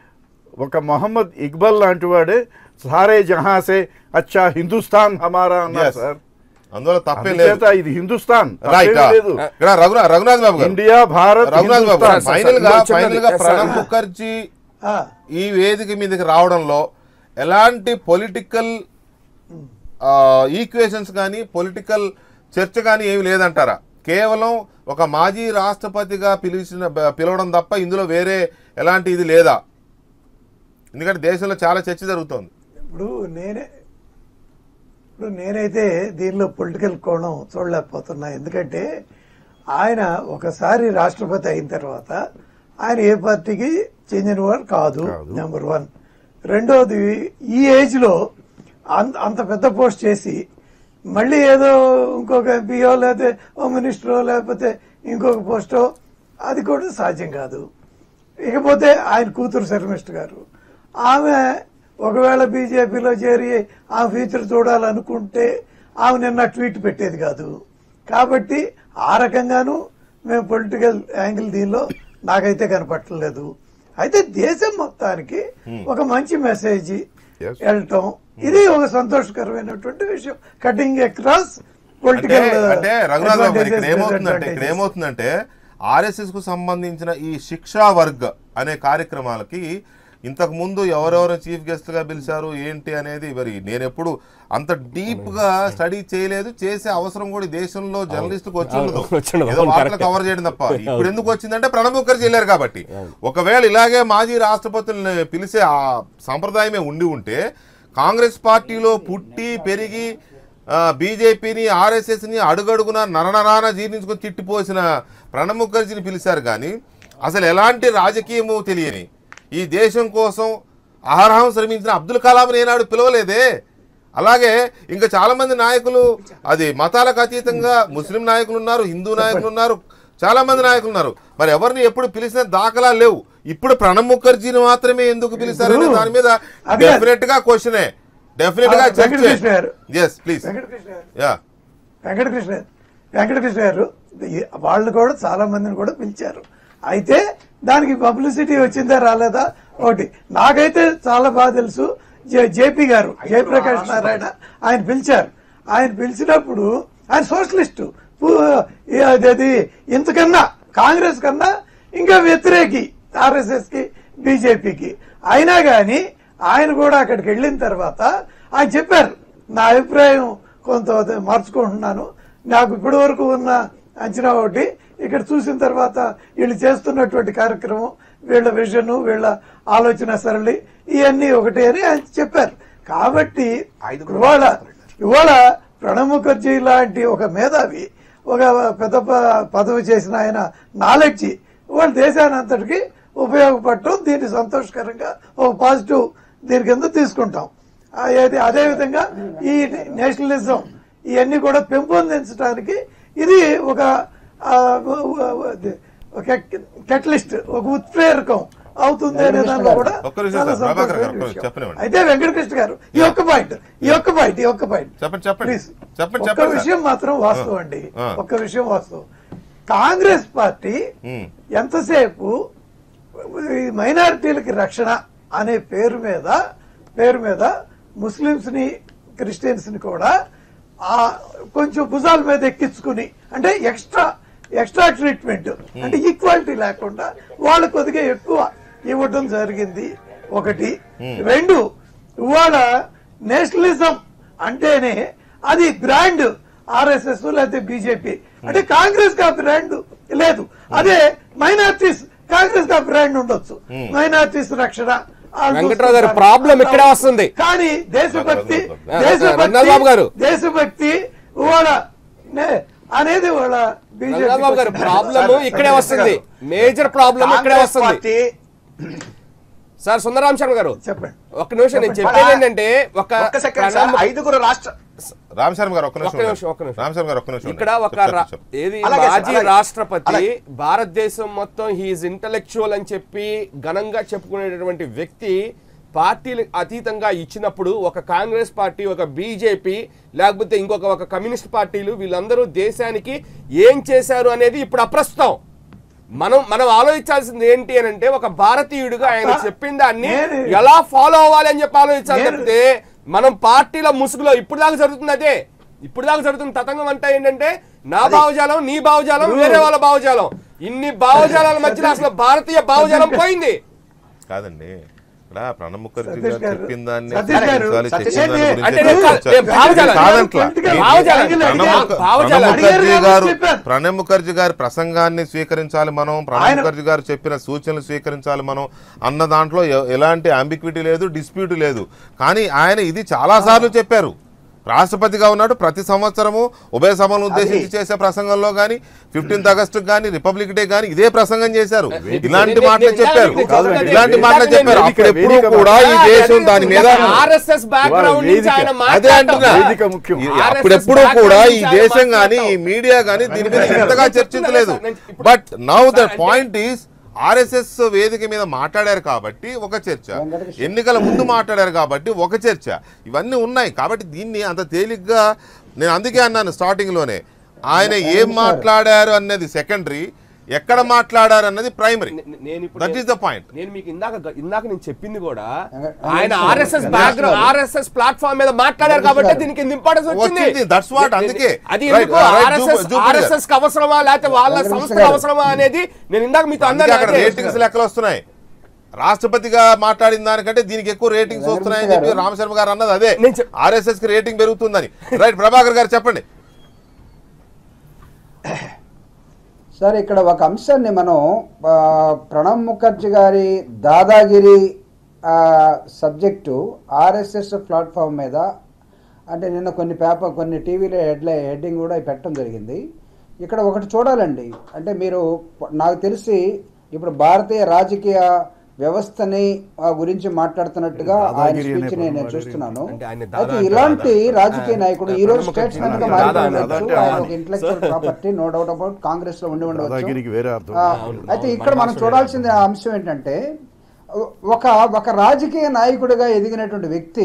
ఒక మొహమ్మద్ ఇక్బల్ లాంటి వాడే సారే జహాసే అచ్చా హిందుస్థాన్ హమారా అన్నారు Yes. సార్ అందువల్ల తప్పే లేదు అందుచేత ఇది హిందుస్థాన్ రైట్ తప్పేమీ లేదు ఇక్కడ రఘునాథ్ రఘునాథ్ బాబు గారు India Bharat Raghunath Babu Hindustan. Sir, final గా ఇంకో చిన్నది. ఫైనల్ గా సార్, ప్రణబ్ ముఖర్జీ ఆ, ఈ వేదిక మీదకి రావడంలో ఎలాంటి పొలిటికల్ ఈక్వేషన్స్ కానీ పొలిటికల్ చర్చ కానీ ఏమి లేదంటారా కేవలం ఒక మాజీ రాష్ట్రపతిగా పిలిచిన పిలవడం తప్ప ఇందులో వేరే ఎలాంటి ఇది లేదా ఎందుకంటే దేశంలో చాలా చర్చ జరుగుతోంది ఇప్పుడు నేనే ఇప్పుడు నేనైతే దీనిలో పొలిటికల్ కోణం చూడలేకపోతున్నా ఎందుకంటే ఆయన ఒకసారి రాష్ట్రపతి అయిన తర్వాత ఆయన ఏ పార్టీకి చెందినవారు కాదు నెంబర్ వన్ రెండోది ఈ ఏజ్ లో అంత అంత పెద్ద పోస్ట్ చేసి మళ్ళీ ఏదో ఇంకొక ఎంపీఓ లేకపోతే హోమ్ మినిస్టరో లేకపోతే ఇంకొక పోస్టో అది కూడా సాధ్యం కాదు ఇకపోతే ఆయన కూతురు శర్మిష్ఠ గారు ఆమె ఒకవేళ బీజేపీలో చేరి ఆ ఫ్యూచర్ చూడాలనుకుంటే ఆమె నిన్న ట్వీట్ పెట్టేది కాదు కాబట్టి ఆ రకంగాను మేము పొలిటికల్ యాంగిల్ దీనిలో నాకైతే కనపట్టలేదు అయితే దేశం మొత్తానికి ఒక మంచి మెసేజ్ Yes. వెళ్ళటం ఇది ఒక సంతోషకరమైనటువంటి విషయం కటింగ్ అక్రాస్ అంటే పొలిటికల్ అంటే రఘునాథ్ బాబు గారు ఇక్కడ ఏమవుతుందంటే ఇక్కడ ఏమవుతుందంటే ఆర్ఎస్ఎస్ కు సంబంధించిన ఈ శిక్షా వర్గ్ అనే కార్యక్రమాలకి ఇంతకు ముందు ఎవరెవరు చీఫ్ గెస్ట్ గా పిలిచారు ఏంటి అనేది మరి నేను ఎప్పుడు అంత డీప్ గా స్టడీ చేయలేదు చేసే అవసరం కూడా ఈ దేశంలో జర్నలిస్టులకు వచ్చి ఉండదు అవును, వచ్చి ఉండదు. ఏదో అవును, వార్తలు correct. కవర్ చేయడం తప్ప ఇప్పుడు ఎందుకు వచ్చిందంటే ప్రణబ్ ముఖర్జీ వెళ్ళారు కాబట్టి ఒకవేళ ఇలాగే మాజీ రాష్ట్రపతుల్ని పిలిచే ఆ సంప్రదాయమే ఉండి ఉంటే కాంగ్రెస్ పార్టీలో పుట్టి పెరిగి ఆ, బీజేపీని ఆర్ఎస్ఎస్ని అడుగడుగున నరనరాన జీర్ణించుకొని తిట్టిపోసిన ప్రణబ్ ముఖర్జీని పిలిచారు కానీ అసలు ఎలాంటి రాజకీయము తెలియని ఈ దేశం కోసం అహర్హం శ్రమించిన అబ్దుల్ కలాంని ఏనాడు పిలవలేదే అలాగే ఇంకా చాలా మంది నాయకులు అది మతాలకు అతీతంగా ముస్లిం నాయకులు ఉన్నారు హిందూ నాయకులు ఉన్నారు చాలా మంది నాయకులు ఉన్నారు మరి ఎవరిని ఎప్పుడు పిలిచిన దాఖలా లేవు ఇప్పుడు ప్రణబ్ ముఖర్జీని మాత్రమే ఎందుకు పిలిచారనే దాని మీద అదే. డెఫినెట్ గా క్వశ్చనే డెఫినెట్ గా ఆ, వెంకటకృష్ణ గారు. ఎస్ ప్లీజ్ వెంకటకృష్ణ గారు యా వెంకటకృష్ణ వెంకటకృష్ణ గారు ఈ- వాళ్ళు కూడా చాలా మందిని కూడా పిలిచారు అయితే దానికి పబ్లిసిటీ వచ్చిందా రాలేదా ఒకటి నాకైతే చాలా బాగా తెలుసు జే- జేపీ గారు జయప్రకాష్ నారాయణ ఆయన పిలిచారు ఆయన పిలిచినప్పుడు ఆయన సోషలిస్టు పు- ఈ- అదేది ఇంతకన్నా కాంగ్రెస్ కన్నా ఇంకా వ్యతిరేకి ఆర్ఎస్ఎస్ కి బీజేపీకి అయినా గాని ఆయన కూడా అక్కడికి వెళ్ళిన తర్వాత ఆయన చెప్పారు నా అభిప్రాయం కొంత మార్చుకుంటున్నాను నాకు ఇప్పటి వరకు ఉన్న అంచనా ఒకటి ఇక్కడ చూసిన తర్వాత వీళ్ళు చేస్తున్నటువంటి కార్యక్రమం వీళ్ళ విజన్ వీళ్ళ ఆలోచన సరళి ఇవన్నీ ఒకటి అని ఆయన చెప్పారు కాబట్టి ఐదుగురు ఇవాళ ఇవాళ ప్రణబ్ ముఖర్జీ లాంటి ఒక మేధావి ఒక పెద్ద ప- పదవి చేసిన ఆయన నాలెడ్జి ఇవాళ దేశాన్ని అంతటికి ఉపయోగపడటం దీన్ని సంతోషకరంగా ఒక పాజిటివ్ దీని కింద తీసుకుంటాం ఆ, ఏది అదే విధంగా ఈ నేషనలిజం ఇవన్నీ కూడా పెంపొందించడానికి ఇది ఒక ఆ, ఒక కెటలిస్ట్ ఒక ఉత్ప్రేరకం అవుతుంది అనే దానిలో కూడా ఒక్క నిమిషం చాలా సార్, ప్రభాకర్ గారు, సంతోషమైన ఒక్క విషయం. చెప్పనివ్వండి. అయితే వెంకటకృష్ణ గారు ఈ ఒక్క పాయింట్ ఈ ఒక్క పాయింట్ ఈ ఒక్క పాయింట్ చెప్పండి, చెప్పండి. ప్లీజ్ చెప్పండి, ఒక్క చెప్పండి, విషయం సార్. మాత్రం వాస్తవం అండి ఆ. ఒక్క విషయం వాస్తవం కాంగ్రెస్ పార్టీ ఉమ్. ఎంతసేపు ఈ మైనారిటీలకి రక్షణ అనే పేరు మీద పేరు మీద ముస్లింస్ ని క్రిస్టియన్స్ ని కూడా ఆ కొంచెం భుజాల మీద ఎక్కించుకుని అంటే ఎక్స్ట్రా ఎక్స్ట్రా ట్రీట్మెంట్ అంటే ఈక్వాలిటీ లేకుండా వాళ్ళు కొద్దిగా ఎక్కువ ఇవ్వడం జరిగింది ఒకటి రెండు ఇవాళ నేషనలిజం అంటేనే అది బ్రాండ్ ఆర్ఎస్ఎస్ లేకపోతే బీజేపీ అంటే కాంగ్రెస్ కా బ్రాండ్ లేదు అదే మైనార్టీస్ కాంగ్రెస్ కా బ్రాండ్ ఉండొచ్చు మైనార్టీస్ రక్షణ వాళ్ళు వెంకట్రావు గారు, చూసుకుంటారు. problem ఇక్కడే వస్తుంది. కానీ దేశభక్తి ఆ, రంగనాథ్ బాబు గారు. దేశభక్తి దేశభక్తి ఇవాళ నే- అనేది వాళ్ళ రంగనాథ్ బాబు గారు బీజేపీ ప్రాబ్లమ్ ఇక్కడే వస్తుంది మేజర్ ప్రాబ్లం ఇక్కడే కాంగ్రెస్ వస్తుంది పార్టీ సార్ సుందరరామ్ శర్మ గారు చెప్పండి ఒక నిమిషం నేను చెప్పేది ఏంటంటే ఒక ఒక్క సెకండ్ సార్ ప్రణబ్ ఐదుగురు రాష్ట్ర రామ్ శర్మ గారు ఒక్క నిమిషం ఒక్క నిమిషం, ఉండండి. ఒక్క నిమిషం. రామ్ శర్మ గారు ఒక్క నిమిషం ఇక్కడ ఉండండి. ఒక చెప్తాను, రా- చెప్తాను. ఏది అలాగే సార్, మాజీ అలాగే. రాష్ట్రపతి అలాగే. భారతదేశం మొత్తం హీఈస్ ఇంటలెక్చువల్ అని చెప్పి ఘనంగా చెప్పుకునేటటువంటి వ్యక్తి పార్టీలు అతీతంగా ఇచ్చినప్పుడు ఒక కాంగ్రెస్ పార్టీ ఒక బీజేపీ లేకపోతే ఇంకొక ఒక కమ్యూనిస్ట్ పార్టీలు వీళ్ళందరూ దేశానికి ఏం చేశారు అనేది ఇప్పుడు అప్రస్తుతం మనం మనం ఆలోచించాల్సింది ఏంటి అని అంటే ఒక భారతీయుడిగా ఆయన అబ్బా, చెప్పిన దాన్ని నేను- ఎలా ఫాలో అవ్వాలి అని చెప్పి ఆలోచించాలి నేను- తప్పితే మనం పార్టీల ముసుగులో ఇప్పుడు దాకా జరుగుతుంది అదే ఇప్పుడు దాకా జరుగుతున్న తతంగం అంతా ఏంటంటే నా భావజాలం నీ భావజాలం వేరే వాళ్ళ భావజాలం ఇన్ని భావజాలాల మధ్యలో అసలు భారతీయ భావజాలం పోయింది కాదండి ఇక్కడ ప్రణబ్ ముఖర్జీ సతీష్ గారు గారు, చెప్పిన దాన్ని సతీష్ గారు, చర్చించాలి, సతీష్ చర్చించాలి గారు, గురించి అంటే నేను కా- చర్చించాలి. నేను భావజాలం- కాదంట్లా. భావజాలం. ప్రణబ్ ముఖ- భావజాలం. ప్రణబ్ ముఖర్జీ గారు చెప్పాను. ప్రణబ్ ముఖర్జీ గారి ప్రసంగాన్ని స్వీకరించాలి మనం ప్రణబ్ ఆయన- ముఖర్జీ గారు చెప్పిన సూచనలు స్వీకరించాలి మనం అన్న దాంట్లో ఎ- ఎలాంటి అంబిక్విటీ లేదు డిస్ప్యూట్ లేదు కానీ ఆయన ఇది చాలా సార్లు చెప్పారు రాష్ట్రపతిగా ఉన్నాడు ప్రతి సంవత్సరము ఉభయ సభలను ఉద్దేశించి చేసే ప్రసంగంలో కానీ ఫిఫ్టీన్త్ ఆగస్టు కానీ రిపబ్లిక్ డే కానీ ఇదే ప్రసంగం చేశారు ఇలాంటి నేను- మాటలు నేను చెప్పారు ఇందాక చెప్పాను. ఇలాంటి మాటలు ఇందాక చెప్పారు నేను అప్పుడెప్పుడు వేదిక- కూడా ఈ దేశం దాని మీద ఆర్ఎస్ఎస్ బ్యాక్గ్రౌండ్ నుంచి వేదిక. ఆయన అదే మాట్లాడటం అంటున్నా వేదిక ముఖ్యం. ఈ- RSS అప్పుడెప్పుడు background కూడా ఈ నుంచి ఆయన దేశం గాని ఈ మాట్లాడటం. మీడియా గాని దీని మీద ఇంతగా చర్చించలేదు ఇప్పుడు- బట్ నౌ ద అంటే- పాయింట్ ఈస్ ఆర్ఎస్ఎస్ వేదిక మీద మాట్లాడారు కాబట్టి ఒక చర్చ వెంకటకృష్ణ. ఎన్నికల ముందు మాట్లాడారు కాబట్టి ఒక చర్చ ఇవన్నీ ఉన్నాయి కాబట్టి దీన్ని అంత తేలిగ్గా నేను అందుకే అన్నాను స్టార్టింగ్ లోనే ఆయన ఏం మాట్లాడారు అన్నది సెకండరీ ఎక్కడ మాట్లాడారు అన్నది ప్రైమరీ నే- నేను ఇప్పుడు దట్ ఈస్ ద పాయింట్ నేను మీకు ఇందాక ఇందాక నేను చెప్పింది కూడా వెంకట- ఆయన వెంకటేశ్వర ఆర్ఎస్ఎస్ గారు. బ్యాక్గ్రౌండ్ ఆర్ఎస్ఎస్ ప్లాట్ఫామ్ మీద మాట్లాడారు కాబట్టి వెంకటేశ్వర దీనికి ఇంత ఇంపార్టెన్స్ వచ్చింది వచ్చింది. That's what, నేను- అందుకే. అది Right, ఎందుకు right, ఆర్ఎస్ఎస్ జూప- జూపిటర్. ఆర్ఎస్ఎస్ కి అవసరమా లేకపోతే వాళ్ళ వెంకటేశ్వర సంస్థకు గారు. అవసరమా అనేది నేను ఇందాక మీతో అందుకే అన్నాను అక్కడ అదే. రేటింగ్స్ లెక్కలు వస్తున్నాయి రాష్ట్రపతిగా మాట్లాడిన దానికంటే దీనికి ఎక్కువ రేటింగ్స్ వెంకటేశ్వర వస్తున్నాయని చెప్పి గారు. రామశర్మ గారు అన్నది అదే నేను చెప్- ఆర్ఎస్ఎస్ కి రేటింగ్ పెరుగుతుందని రైట్ ప్రభాకర్ గారు చెప్పండి సార్ ఇక్కడ ఒక అంశాన్ని మనం ఆ, ప్రణబ్ ముఖర్జీ గారి దాదాగిరి ఆ, సబ్జెక్టు ఆర్ఎస్ఎస్ ప్లాట్ఫామ్ మీద అంటే నిన్న కొన్ని పేపర్ కొన్ని టీవీలో హెడ్లై హెడ్డింగ్ కూడా పెట్టడం జరిగింది ఇక్కడ ఒకటి చూడాలండి అంటే మీరు నాకు తెలిసి ఇప్పుడు భారతీయ రాజకీయ వ్యవస్థని ఆ, గురించి మాట్లాడుతున్నట్టుగా ఆయన దాదాగిరి అనే స్పీచ్ నేను పదం చూస్తున్నాను అంటే ఆయన దాదా అయితే అంటారు, ఇలాంటి దాదా. రాజకీయ నాయకుడు ఈ రోజు ప్రణబ్ స్టేట్స్మెన్ గా ముఖర్జీ మారి దాదా ఉండొచ్చు అంటే ఆయన ఆయన- ఒక intellectual property no doubt about Congress లో ఉండి ఉండవచ్చు దాదాగిరికి వేరే అర్థం ఆ, అవును. అయితే అవును. ఇక్కడ మనం మన చూడాల్సిన అంశం ఏంటంటే ఒక ఒక రాజకీయ నాయకుడిగా ఎదిగినటువంటి వ్యక్తి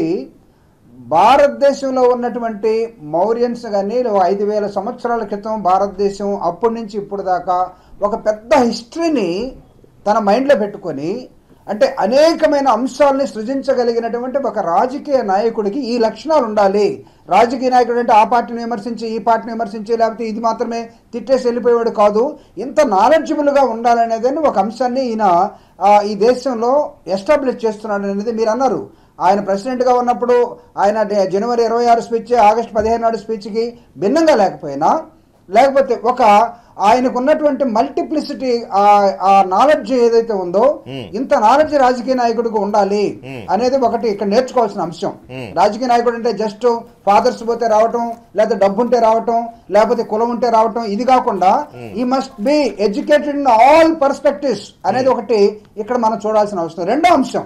భారతదేశంలో ఉన్నటువంటి మౌర్యన్స్ కానీ ఐదు వేల సంవత్సరాల క్రితం భారతదేశం అప్పటి నుంచి ఇప్పుడు దాకా ఒక పెద్ద హిస్టరీని తన మైండ్లో పెట్టుకొని అంటే అనేకమైన అంశాలని సృజించగలిగినటువంటి ఒక రాజకీయ నాయకుడికి ఈ లక్షణాలు ఉండాలి రాజకీయ నాయకుడు అంటే ఆ పార్టీని విమర్శించి ఈ పార్టీని విమర్శించి లేకపోతే ఇది మాత్రమే తిట్టేసి వెళ్ళిపోయేవాడు కాదు ఇంత నాలెడ్జబుల్గా ఉండాలనేదని ఒక అంశాన్ని ఈయన ఆ, ఈ దేశంలో ఎస్టాబ్లిష్ చేస్తున్నాడు అనేది మీరు అన్నారు ఆయన ప్రెసిడెంట్గా ఉన్నప్పుడు ఆయన డే- జనవరి ఇరవై ఆరు స్పీచ్ ఆగస్టు పదిహేను నాడు స్పీచ్కి భిన్నంగా లేకపోయినా లేకపోతే ఒక ఆయనకు ఉన్నటువంటి మల్టిప్లిసిటీ ఆ నాలెడ్జ్ ఏదైతే ఉందో ఇంత నాలెడ్జ్ రాజకీయ నాయకుడికి ఉండాలి అనేది ఒకటి ఇక్కడ నేర్చుకోవాల్సిన అంశం రాజకీయ నాయకుడు అంటే జస్ట్ ఫాదర్స్ పోతే రావటం లేకపోతే డబ్బు ఉంటే రావటం లేకపోతే కులం ఉంటే రావటం ఇది కాకుండా ఈ must be educated in all perspectives అనేది ఒకటి ఇక్కడ మనం చూడాల్సిన అవసరం రెండో అంశం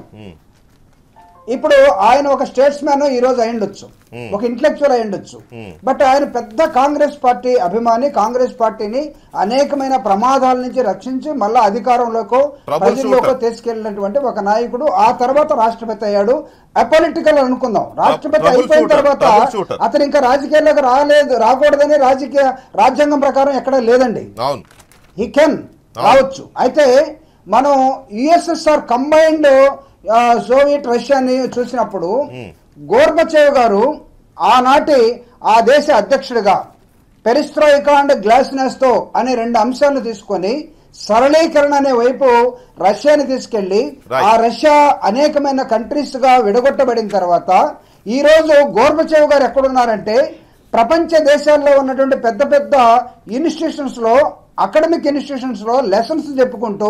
ఇప్పుడు ఆయన ఒక స్టేట్స్ మ్యాన్ ఈ రోజు అయ్యుండొచ్చు ఒక ఇంటలెక్చువల్ అయ్యుండొచ్చు బట్ ఆయన పెద్ద కాంగ్రెస్ పార్టీ అభిమాని కాంగ్రెస్ పార్టీని అనేకమైన ప్రమాదాల నుంచి రక్షించి మళ్ళా అధికారంలోకో Trouble ప్రజల్లోకో shooter. తీసుకెళ్లినటువంటి ఒక నాయకుడు ఆ తర్వాత రాష్ట్రపతి అయ్యాడు అపొలిటికల్ అనుకుందాం రాష్ట్రపతి Trouble అయిపోయిన shooter, తర్వాత trouble shooter. అతను ఇంకా రాజకీయాల్లోకి రాలేదు రాకూడదని రాజకీయ రాజ్యాంగం ప్రకారం ఎక్కడా లేదండి అవును హీ కెన్ రావచ్చు అయితే మనం యుఎస్ఎస్ఆర్ కంబైన్డ్ సోవియట్ రష్యాని చూసినప్పుడు గోర్బచేవ్ గారు ఆనాటి ఆ దేశ అధ్యక్షుడిగా పెరిస్ట్రాయికా అండ్ గ్లాస్నెస్తో అనే రెండు అంశాలను తీసుకొని సరళీకరణ అనే వైపు రష్యాని తీసుకెళ్లి Right. ఆ రష్యా అనేకమైన కంట్రీస్ గా విడగొట్టబడిన తర్వాత ఈ రోజు గోర్బచేవ్ గారు ఎక్కడున్నారంటే ప్రపంచ దేశాల్లో ఉన్నటువంటి పెద్ద పెద్ద ఇన్స్టిట్యూషన్స్ లో అకాడమిక్ ఇన్స్టిట్యూషన్స్ లో లెసన్స్ చెప్పుకుంటూ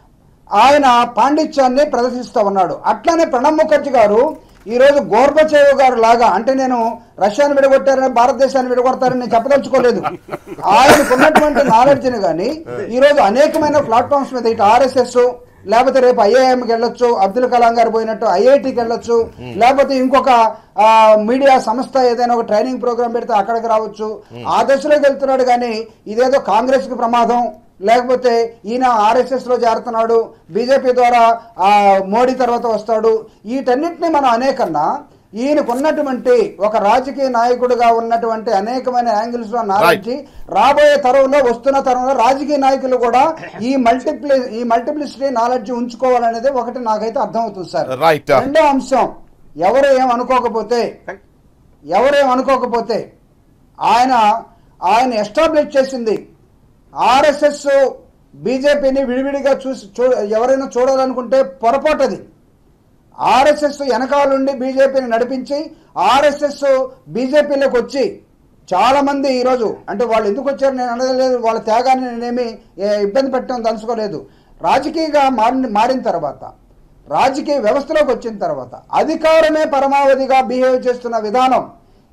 ఆయన పాండిత్యాన్ని ప్రదర్శిస్తూ ఉన్నాడు అట్లానే ప్రణబ్ ముఖర్జీ గారు ఈ రోజు గోర్బచేవ్ గారు లాగా అంటే నేను రష్యాను విడగొట్టారని భారతదేశాన్ని విడగొడతారని నేను చెప్పదలుచుకోలేదు ఆయనకు ఉన్నటువంటి నాలెడ్జ్ని కానీ ఈ రోజు అనేకమైన ప్లాట్ఫామ్స్ మీద ఇటు ఆర్ఎస్ఎస్ లేకపోతే రేపు ఐఐఎంకి వెళ్ళొచ్చు అబ్దుల్ కలాం గారు పోయినట్టు ఐఐటికి వెళ్ళొచ్చు లేకపోతే ఇంకొక ఆ, మీడియా సంస్థ ఏదైనా ఒక ట్రైనింగ్ ప్రోగ్రామ్ పెడితే అక్కడికి రావచ్చు ఆ దశలోకి వెళ్తున్నాడు కానీ ఇదేదో కాంగ్రెస్ కి ప్రమాదం లేకపోతే ఈయన ఆర్ఎస్ఎస్ లో చేరుతున్నాడు బీజేపీ ద్వారా ఆ, మోడీ తర్వాత వస్తాడు వీటన్నిటిని మనం అనేకన్నా ఈయనకు ఉన్నటువంటి ఒక రాజకీయ నాయకుడిగా ఉన్నటువంటి అనేకమైన యాంగిల్స్ లో నాలెడ్జ్ రాబోయే తరంలో వస్తున్న తరంలో రాజకీయ నాయకులు కూడా ఈ మల్టిప్లి ఈ మల్టిప్లిసిటీ నాలెడ్జ్ ఉంచుకోవాలనేది ఒకటి నాకైతే అర్థమవుతుంది సార్ Right. రెండో అంశం ఎవరు ఏం అనుకోకపోతే ఎవరు ఏం అనుకోకపోతే ఆయన ఆయన ఎస్టాబ్లిష్ చేసింది ఆర్ఎస్ఎస్ బీజేపీని విడివిడిగా చూసి చూ ఎవరైనా చూడాలనుకుంటే పొరపాటది ఆర్ఎస్ఎస్ వెనకాలండి బీజేపీని నడిపించి ఆర్ఎస్ఎస్ బీజేపీలోకి వచ్చి చాలా మంది ఈరోజు అంటే వాళ్ళు ఎందుకు వచ్చారు నేను అనలేదు వాళ్ళ త్యాగాన్ని నేనేమి ఏ, ఇబ్బంది పెట్టడం తలుచుకోలేదు రాజకీయంగా మారిన మారిన తర్వాత రాజకీయ వ్యవస్థలోకి వచ్చిన తర్వాత అధికారమే పరమావధిగా బిహేవ్ చేస్తున్న విధానం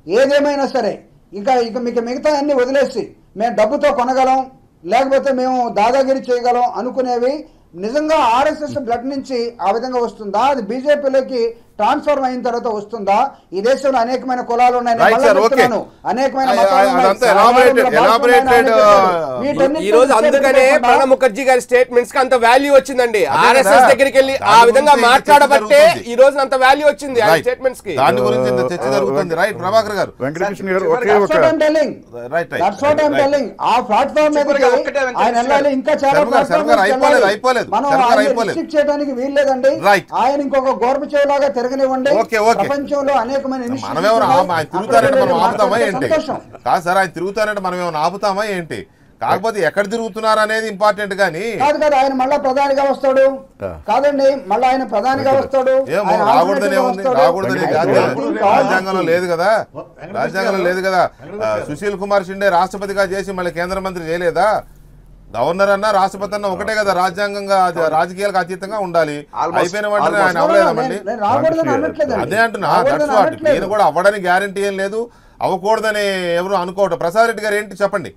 ఏదేమైనా సరే ఇంకా ఇక మీకు మిగతా అన్ని వదిలేసి మేము డబ్బుతో కొనగలం లేకపోతే మేము దాదాగిరి చేయగలం అనుకునేవి నిజంగా ఆర్ఎస్ఎస్ బ్లడ్ నుంచి ఆ విధంగా వస్తుందా అది బీజేపీలోకి ట్రాన్స్ఫర్ అయిన తర్వాత వస్తుందా ఈ దేశంలో అనేకమైన కులాలు ఉన్నాయి నేను Right, మళ్ళా sir, okay. చెప్తున్నాను. అనేకమైన అయ్య, మతాలు ఉన్నాయి. అదంతా సమాజంలో elaborated- భాషలు ఉన్నాయి, elaborated, అనేక ఉన్నాయి. uh, వీటన్నిటిని ఈ రోజు అందుకనే విశ్లేషించకుండా ప్రణబ్ ముఖర్జీ గారి స్టేట్మెంట్స్ కి అంత వాల్యూ వచ్చిందండి అదే ఆర్ఎస్ఎస్ కదా. దగ్గరికి వెళ్ళి ఆ దాని విధంగా గురించి మాట్లాడబట్టే చర్చ జరుగుతుంది. ఈ రోజు అంత వాల్యూ వచ్చింది ఆ Right. స్టేట్మెంట్స్ కి దాని గురించి ఇంత చర్చ జరుగుతుంది రైట్ ప్రభాకర్ గారు వెంకటకృష్ణ గారు చివరిగా ఒకే That's ఒక what I'm telling. Right right That's what I'm right. telling. ఆ ప్లాట్ఫామ్ మీద చివరిగా ఒక్కటే వెంకటేష్ ఆయన వెళ్ళాలి ఇంకా చాలా శర్మ గారు, శర్మ గారు, platforms అయిపోలేదు, వెళ్ళాలి. అయిపోలేదు. మనం శర్మ గారు, ఆయన అయిపోలేదు. restrict చేయడానికి వీల్లేదండి Right. ఆయన ఇంకొక గోర్బచేవులాగా తిరగనివ్వండి ఓకే, ఓకే. ప్రపంచంలో అనేకమైన institutions మనమేమైనా ఉన్నాయి. ఆపు- ఆయన అక్కడ తిరుగుతారంటే మనం వెళ్ళి ఆపుతామా మాట్లాడితే ఏంటి సంతోషం కాదు సార్ ఆయన తిరుగుతారంటే మనం ఏమైనా ఆపుతామా ఏంటి కాకపోతే ఎక్కడ తిరుగుతున్నారు అనేది ఇంపార్టెంట్ కానీ కాదు కాదు ఆయన మళ్ళా ప్రధానిగా వస్తాడు ఆ. కాదండి మళ్ళా ఆయన ప్రధానిగా వస్తాడు ఏమో ఆయన రాకూడదనే alternate ఉంది వస్తాడు. రాకూడదనే I కాదు don't think all- రాజ్యాంగంలో లేదు కదా వెంకటేష్ రాజ్యాంగంలో గారు, లేదు కదా వెంకటేష్ ఆ, గారు. సుశీల్ కుమార్ షిండే రాష్ట్రపతిగా చేసి మళ్ళీ కేంద్ర మంత్రి చేయలేదా గవర్నర్ అన్నా రాష్ట్రపతి అన్నా ఒకటే కదా రాజ్యాంగంగా అది రాజకీయాలకు అతీతంగా ఉండాలి Almost- అయిపోయిన వెంటనే almost. ఆయన No, no, అవ్వలేదామండి నేను- నేను రాకూడదని అనట్లేదండి. అదే అంటున్నా రాకూడదని దట్స్ వాట్ అనట్లేదు. నేను కూడా అవ్వడానికి గ్యారంటీ ఏం లేదు అవ్వకూడదని ఎవరు అనుకోవటం ప్రసాద్ రెడ్డి గారు ఏంటి చెప్పండి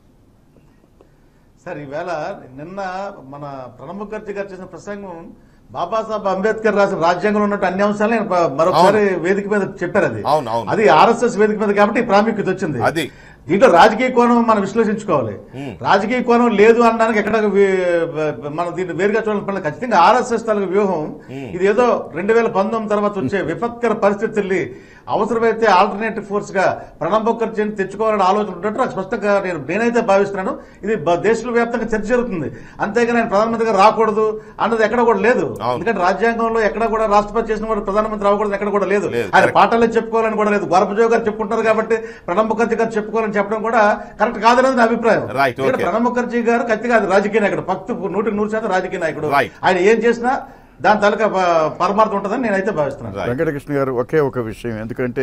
సార్ ఈవేళ నిన్న మన ప్రణబ్ ముఖర్జీ గారు చేసిన ప్రసంగం బాబాసాహెబ్ అంబేద్కర్ రాసిన రాజ్యాంగంలో ఉన్నట్టు అన్ని అంశాలు ఆయన ప- మరొకసారి వేదిక మీద చెప్పారు అది అవును, అవును. అది ఆర్ఎస్ఎస్ వేదిక మీద కాబట్టి ఈ ప్రాముఖ్యత వచ్చింది అది. దీంట్లో రాజకీయ కోణం మనం విశ్లేషించుకోవాలి రాజకీయ కోణం లేదు అనడానికి ఎక్కడ వి- మనం దీన్ని వేరుగా చూడాల్సిన పని లేదు. ఖచ్చితంగా ఆర్ఎస్ఎస్ తాలూకు వ్యూహం ఇది ఏదో రెండు వేల పంతొమ్మిది తర్వాత వచ్చే విపత్కర పరిస్థితుల్ని అవసరమైతే ఆల్టర్నేటివ్ ఫోర్స్ గా ప్రణబ్ ముఖర్జీని తెచ్చుకోవాలని ఆలోచన ఉన్నట్టు నాకు స్పష్టంగా నేను నేనైతే భావిస్తున్నాను ఇది బ- దేశ వ్యాప్తంగా చర్చ జరుగుతుంది అంతేగాని ఆయన ప్రధానమంత్రిగా రాకూడదు అన్నది ఎక్కడ కూడా లేదు అవును. ఎందుకంటే రాజ్యాంగంలో ఎక్కడ కూడా రాష్ట్రపతి చేసిన వాడు ప్రధానమంత్రి అవ్వకూడదు ఎక్కడ కూడా లేదు లేదు, ఆయన correct. పాఠాలే చెప్పుకోవాలని కూడా లేదు గొరపజో గారు చెప్పుకుంటారు కాబట్టి ప్రణబ్ ముఖర్జీ గారు చెప్పుకోవాలని చెప్పడం కూడా కరెక్ట్ కాదనేది నా అభిప్రాయం Right, ఇక్కడ okay. ప్రణబ్ ముఖర్జీ గారు కత్తి కాదు రాజకీయ నాయకుడు పక్తు నూటికి నూరు శాతం రాజకీయ నాయకుడు Right. ఆయన ఏం చేసినా దాని తాలూకా ప- పరమార్థం ఉంటుందని నేనైతే భావిస్తున్నాను Right. వెంకటకృష్ణ గారు ఒకే ఒక విషయం ఎందుకంటే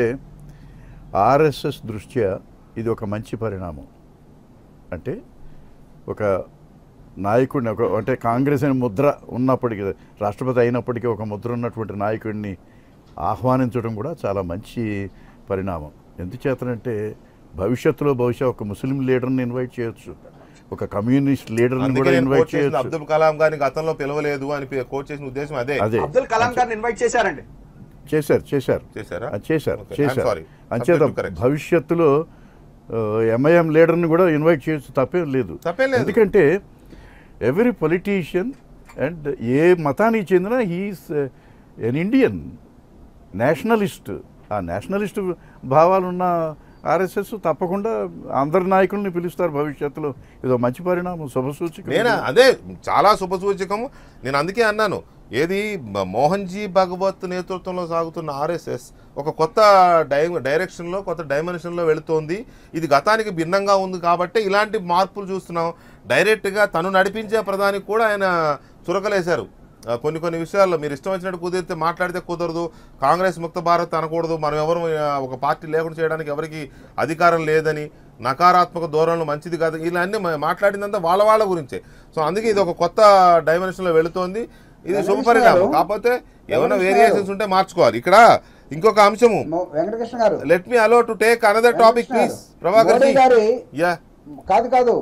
ఆర్ఎస్ఎస్ దృష్ట్యా ఇది ఒక మంచి పరిణామం అంటే ఒక నాయకుడిని ఒక అంటే కాంగ్రెస్ అనే ముద్ర ఉన్నప్పటికీ రాష్ట్రపతి అయినప్పటికీ ఒక ముద్ర ఉన్నటువంటి నాయకుడిని ఆహ్వానించడం కూడా చాలా మంచి పరిణామం ఎందుచేతనంటే భవిష్యత్తులో బహుశా ఒక ముస్లిం లీడర్ని ఇన్వైట్ చేయొచ్చు ఒక కమ్యూనిస్ట్ లీడర్ని అందుకే కూడా నేను ఇన్వైట్ కోట్ చేసిన చేయొచ్చు అబ్దుల్ కలాం గారిని గతంలో పిలవలేదు అని పి- కోట్ చేసిన ఉద్దేశం అదే అదే అబ్దుల్ కలాం గారిని ఇన్వైట్ చేశారండి చేశారు చేశారు చేశారా? ఆ, చేశారు Okay, I'm చేశారు sorry. అంచేత Subject to correction. భవిష్యత్తులో ఎంఐఎం లీడర్ని కూడా ఇన్వైట్ చేయొచ్చు తప్పేం లేదు తప్పేం లేదు. ఎందుకంటే ఎవ్రీ పొలిటీషియన్ అండ్ ఏ మతానికి చెందిన హీస్ ఎన్ ఇండియన్ నేషనలిస్ట్ ఆ నేషనలిస్ట్ భావాలున్న ఆర్ఎస్ఎస్ తప్పకుండా అందరి నాయకుల్ని పిలుస్తారు భవిష్యత్తులో ఇదో మంచి పరిణామం శుభసూచిక నేను అదే చాలా శుభసూచకము నేను అందుకే అన్నాను ఏది మ- మోహన్ జీ భగవత్ నేతృత్వంలో సాగుతున్న ఆర్ఎస్ఎస్ ఒక కొత్త డై డైరెక్షన్లో కొత్త డైమెన్షన్లో వెళుతోంది ఇది గతానికి భిన్నంగా ఉంది కాబట్టి ఇలాంటి మార్పులు చూస్తున్నాం డైరెక్ట్గా తను నడిపించే ప్రధానికి కూడా ఆయన చురకలేశారు ఆ, కొన్ని కొన్ని విషయాల్లో మీరు ఇష్టం వచ్చినట్టు కుదిరితే మాట్లాడితే కుదరదు కాంగ్రెస్ ముక్త భారత్ అనకూడదు మనం ఎవరు ఆ, ఒక పార్టీ లేకుండా చేయడానికి ఎవరికి అధికారం లేదని నకారాత్మక ధోరణులు మంచిది కాదు ఇలా అన్ని మా- మాట్లాడిందంతా వాళ్ళ వాళ్ళ గురించే సో అందుకే ఇది ఒక కొత్త డైమెన్షన్లో వెళుతోంది ఇది శుభ పరిణామం కాకపోతే ఏమైనా వేరియేషన్స్ ఉంటే మార్చుకోవాలి ఇక్కడ ఇంకొక అంశము మో- వెంకటకృష్ణ గారు let me allow to take another topic please Prabhakar Modi గారి యా కాదు కాదు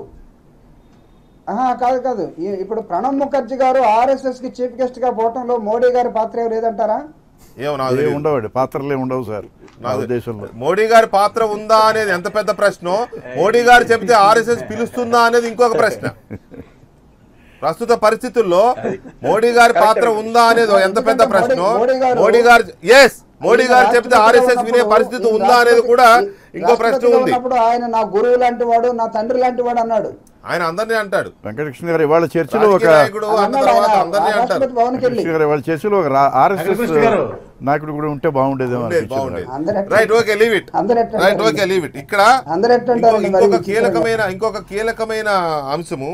ఆహా కాదు కాదు ఈ- ఇప్పుడు ప్రణబ్ ముఖర్జీ గారు ఆర్ఎస్ఎస్ కి చీఫ్ గెస్ట్ గా పోవటంలో మోడీ గారి పాత్ర ఏం లేదంటారా ఏమో నాకు ఏ తెలియదు. ఉండవండి పాత్రలే ఉండవు సార్ నా నాకు ఉద్దేశంలో మోడీ గారి పాత్ర ఉందా అనేది ఎంత పెద్ద ప్రశ్న మోడీ గారు చెప్తే ఆర్ఎస్ఎస్ పిలుస్తుందా అనేది ఇంకొక ప్రశ్న ప్రస్తుత పరిస్థితుల్లో మోడీ గారి పాత్ర ఉందా అనేది ఎంత పెద్ద ప్రశ్న మోడీ గారు- మోడీ గారు ఎస్ మోడీ గారు చెప్తే ఆర్ఎస్ఎస్ వినే పరిస్థితి ఉందా అనేది కూడా ఇంకో ప్రశ్న రాష్ట్రపతిగా ఉంది ఉన్నప్పుడు ఆయన నా గురువు లాంటి వాడు నా తండ్రి లాంటి వాడు అన్నాడు ఆయన అందరినీ అంటాడు వెంకటకృష్ణ గారు ఇవాళ చర్చలో ఒక రాజకీయ నాయకుడు అన్న అన్నాడు తర్వాత ఆయన. అందరినీ ఆ అంటారు రాష్ట్రపతి భవన్కి వెళ్ళి వెంకటకృష్ణ గారు ఇవాళ చర్చలో ఒక ఆర్ఎస్ఎస్ వెంకటకృష్ణ గారు. నాయకుడు కూడా ఉంటే బాగుండేదేమో ఉండేది అనిపించింది బాగుండేది నాకు. అందరూ ఎట్లా- రైట్ ఓకే లీవ్ ఇట్ అందరూ ఎట్లా రైట్ అంటారు? ఓకే లీవ్ ఇట్ ఇక్కడ అందరూ ఎట్లా ఇంకో- అంటారండి మరి ఇంకొక ఈ కీలకమైన ఇంకొక కీలకమైన అంశము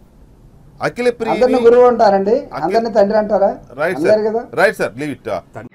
అఖిల అందరిని ప్రియ గురువు అంటారండి అఖిల- అందరిని తండ్రి అంటారా రైట్ అందరు సార్ కదా రైట్ సార్ లీవ్ ఇట్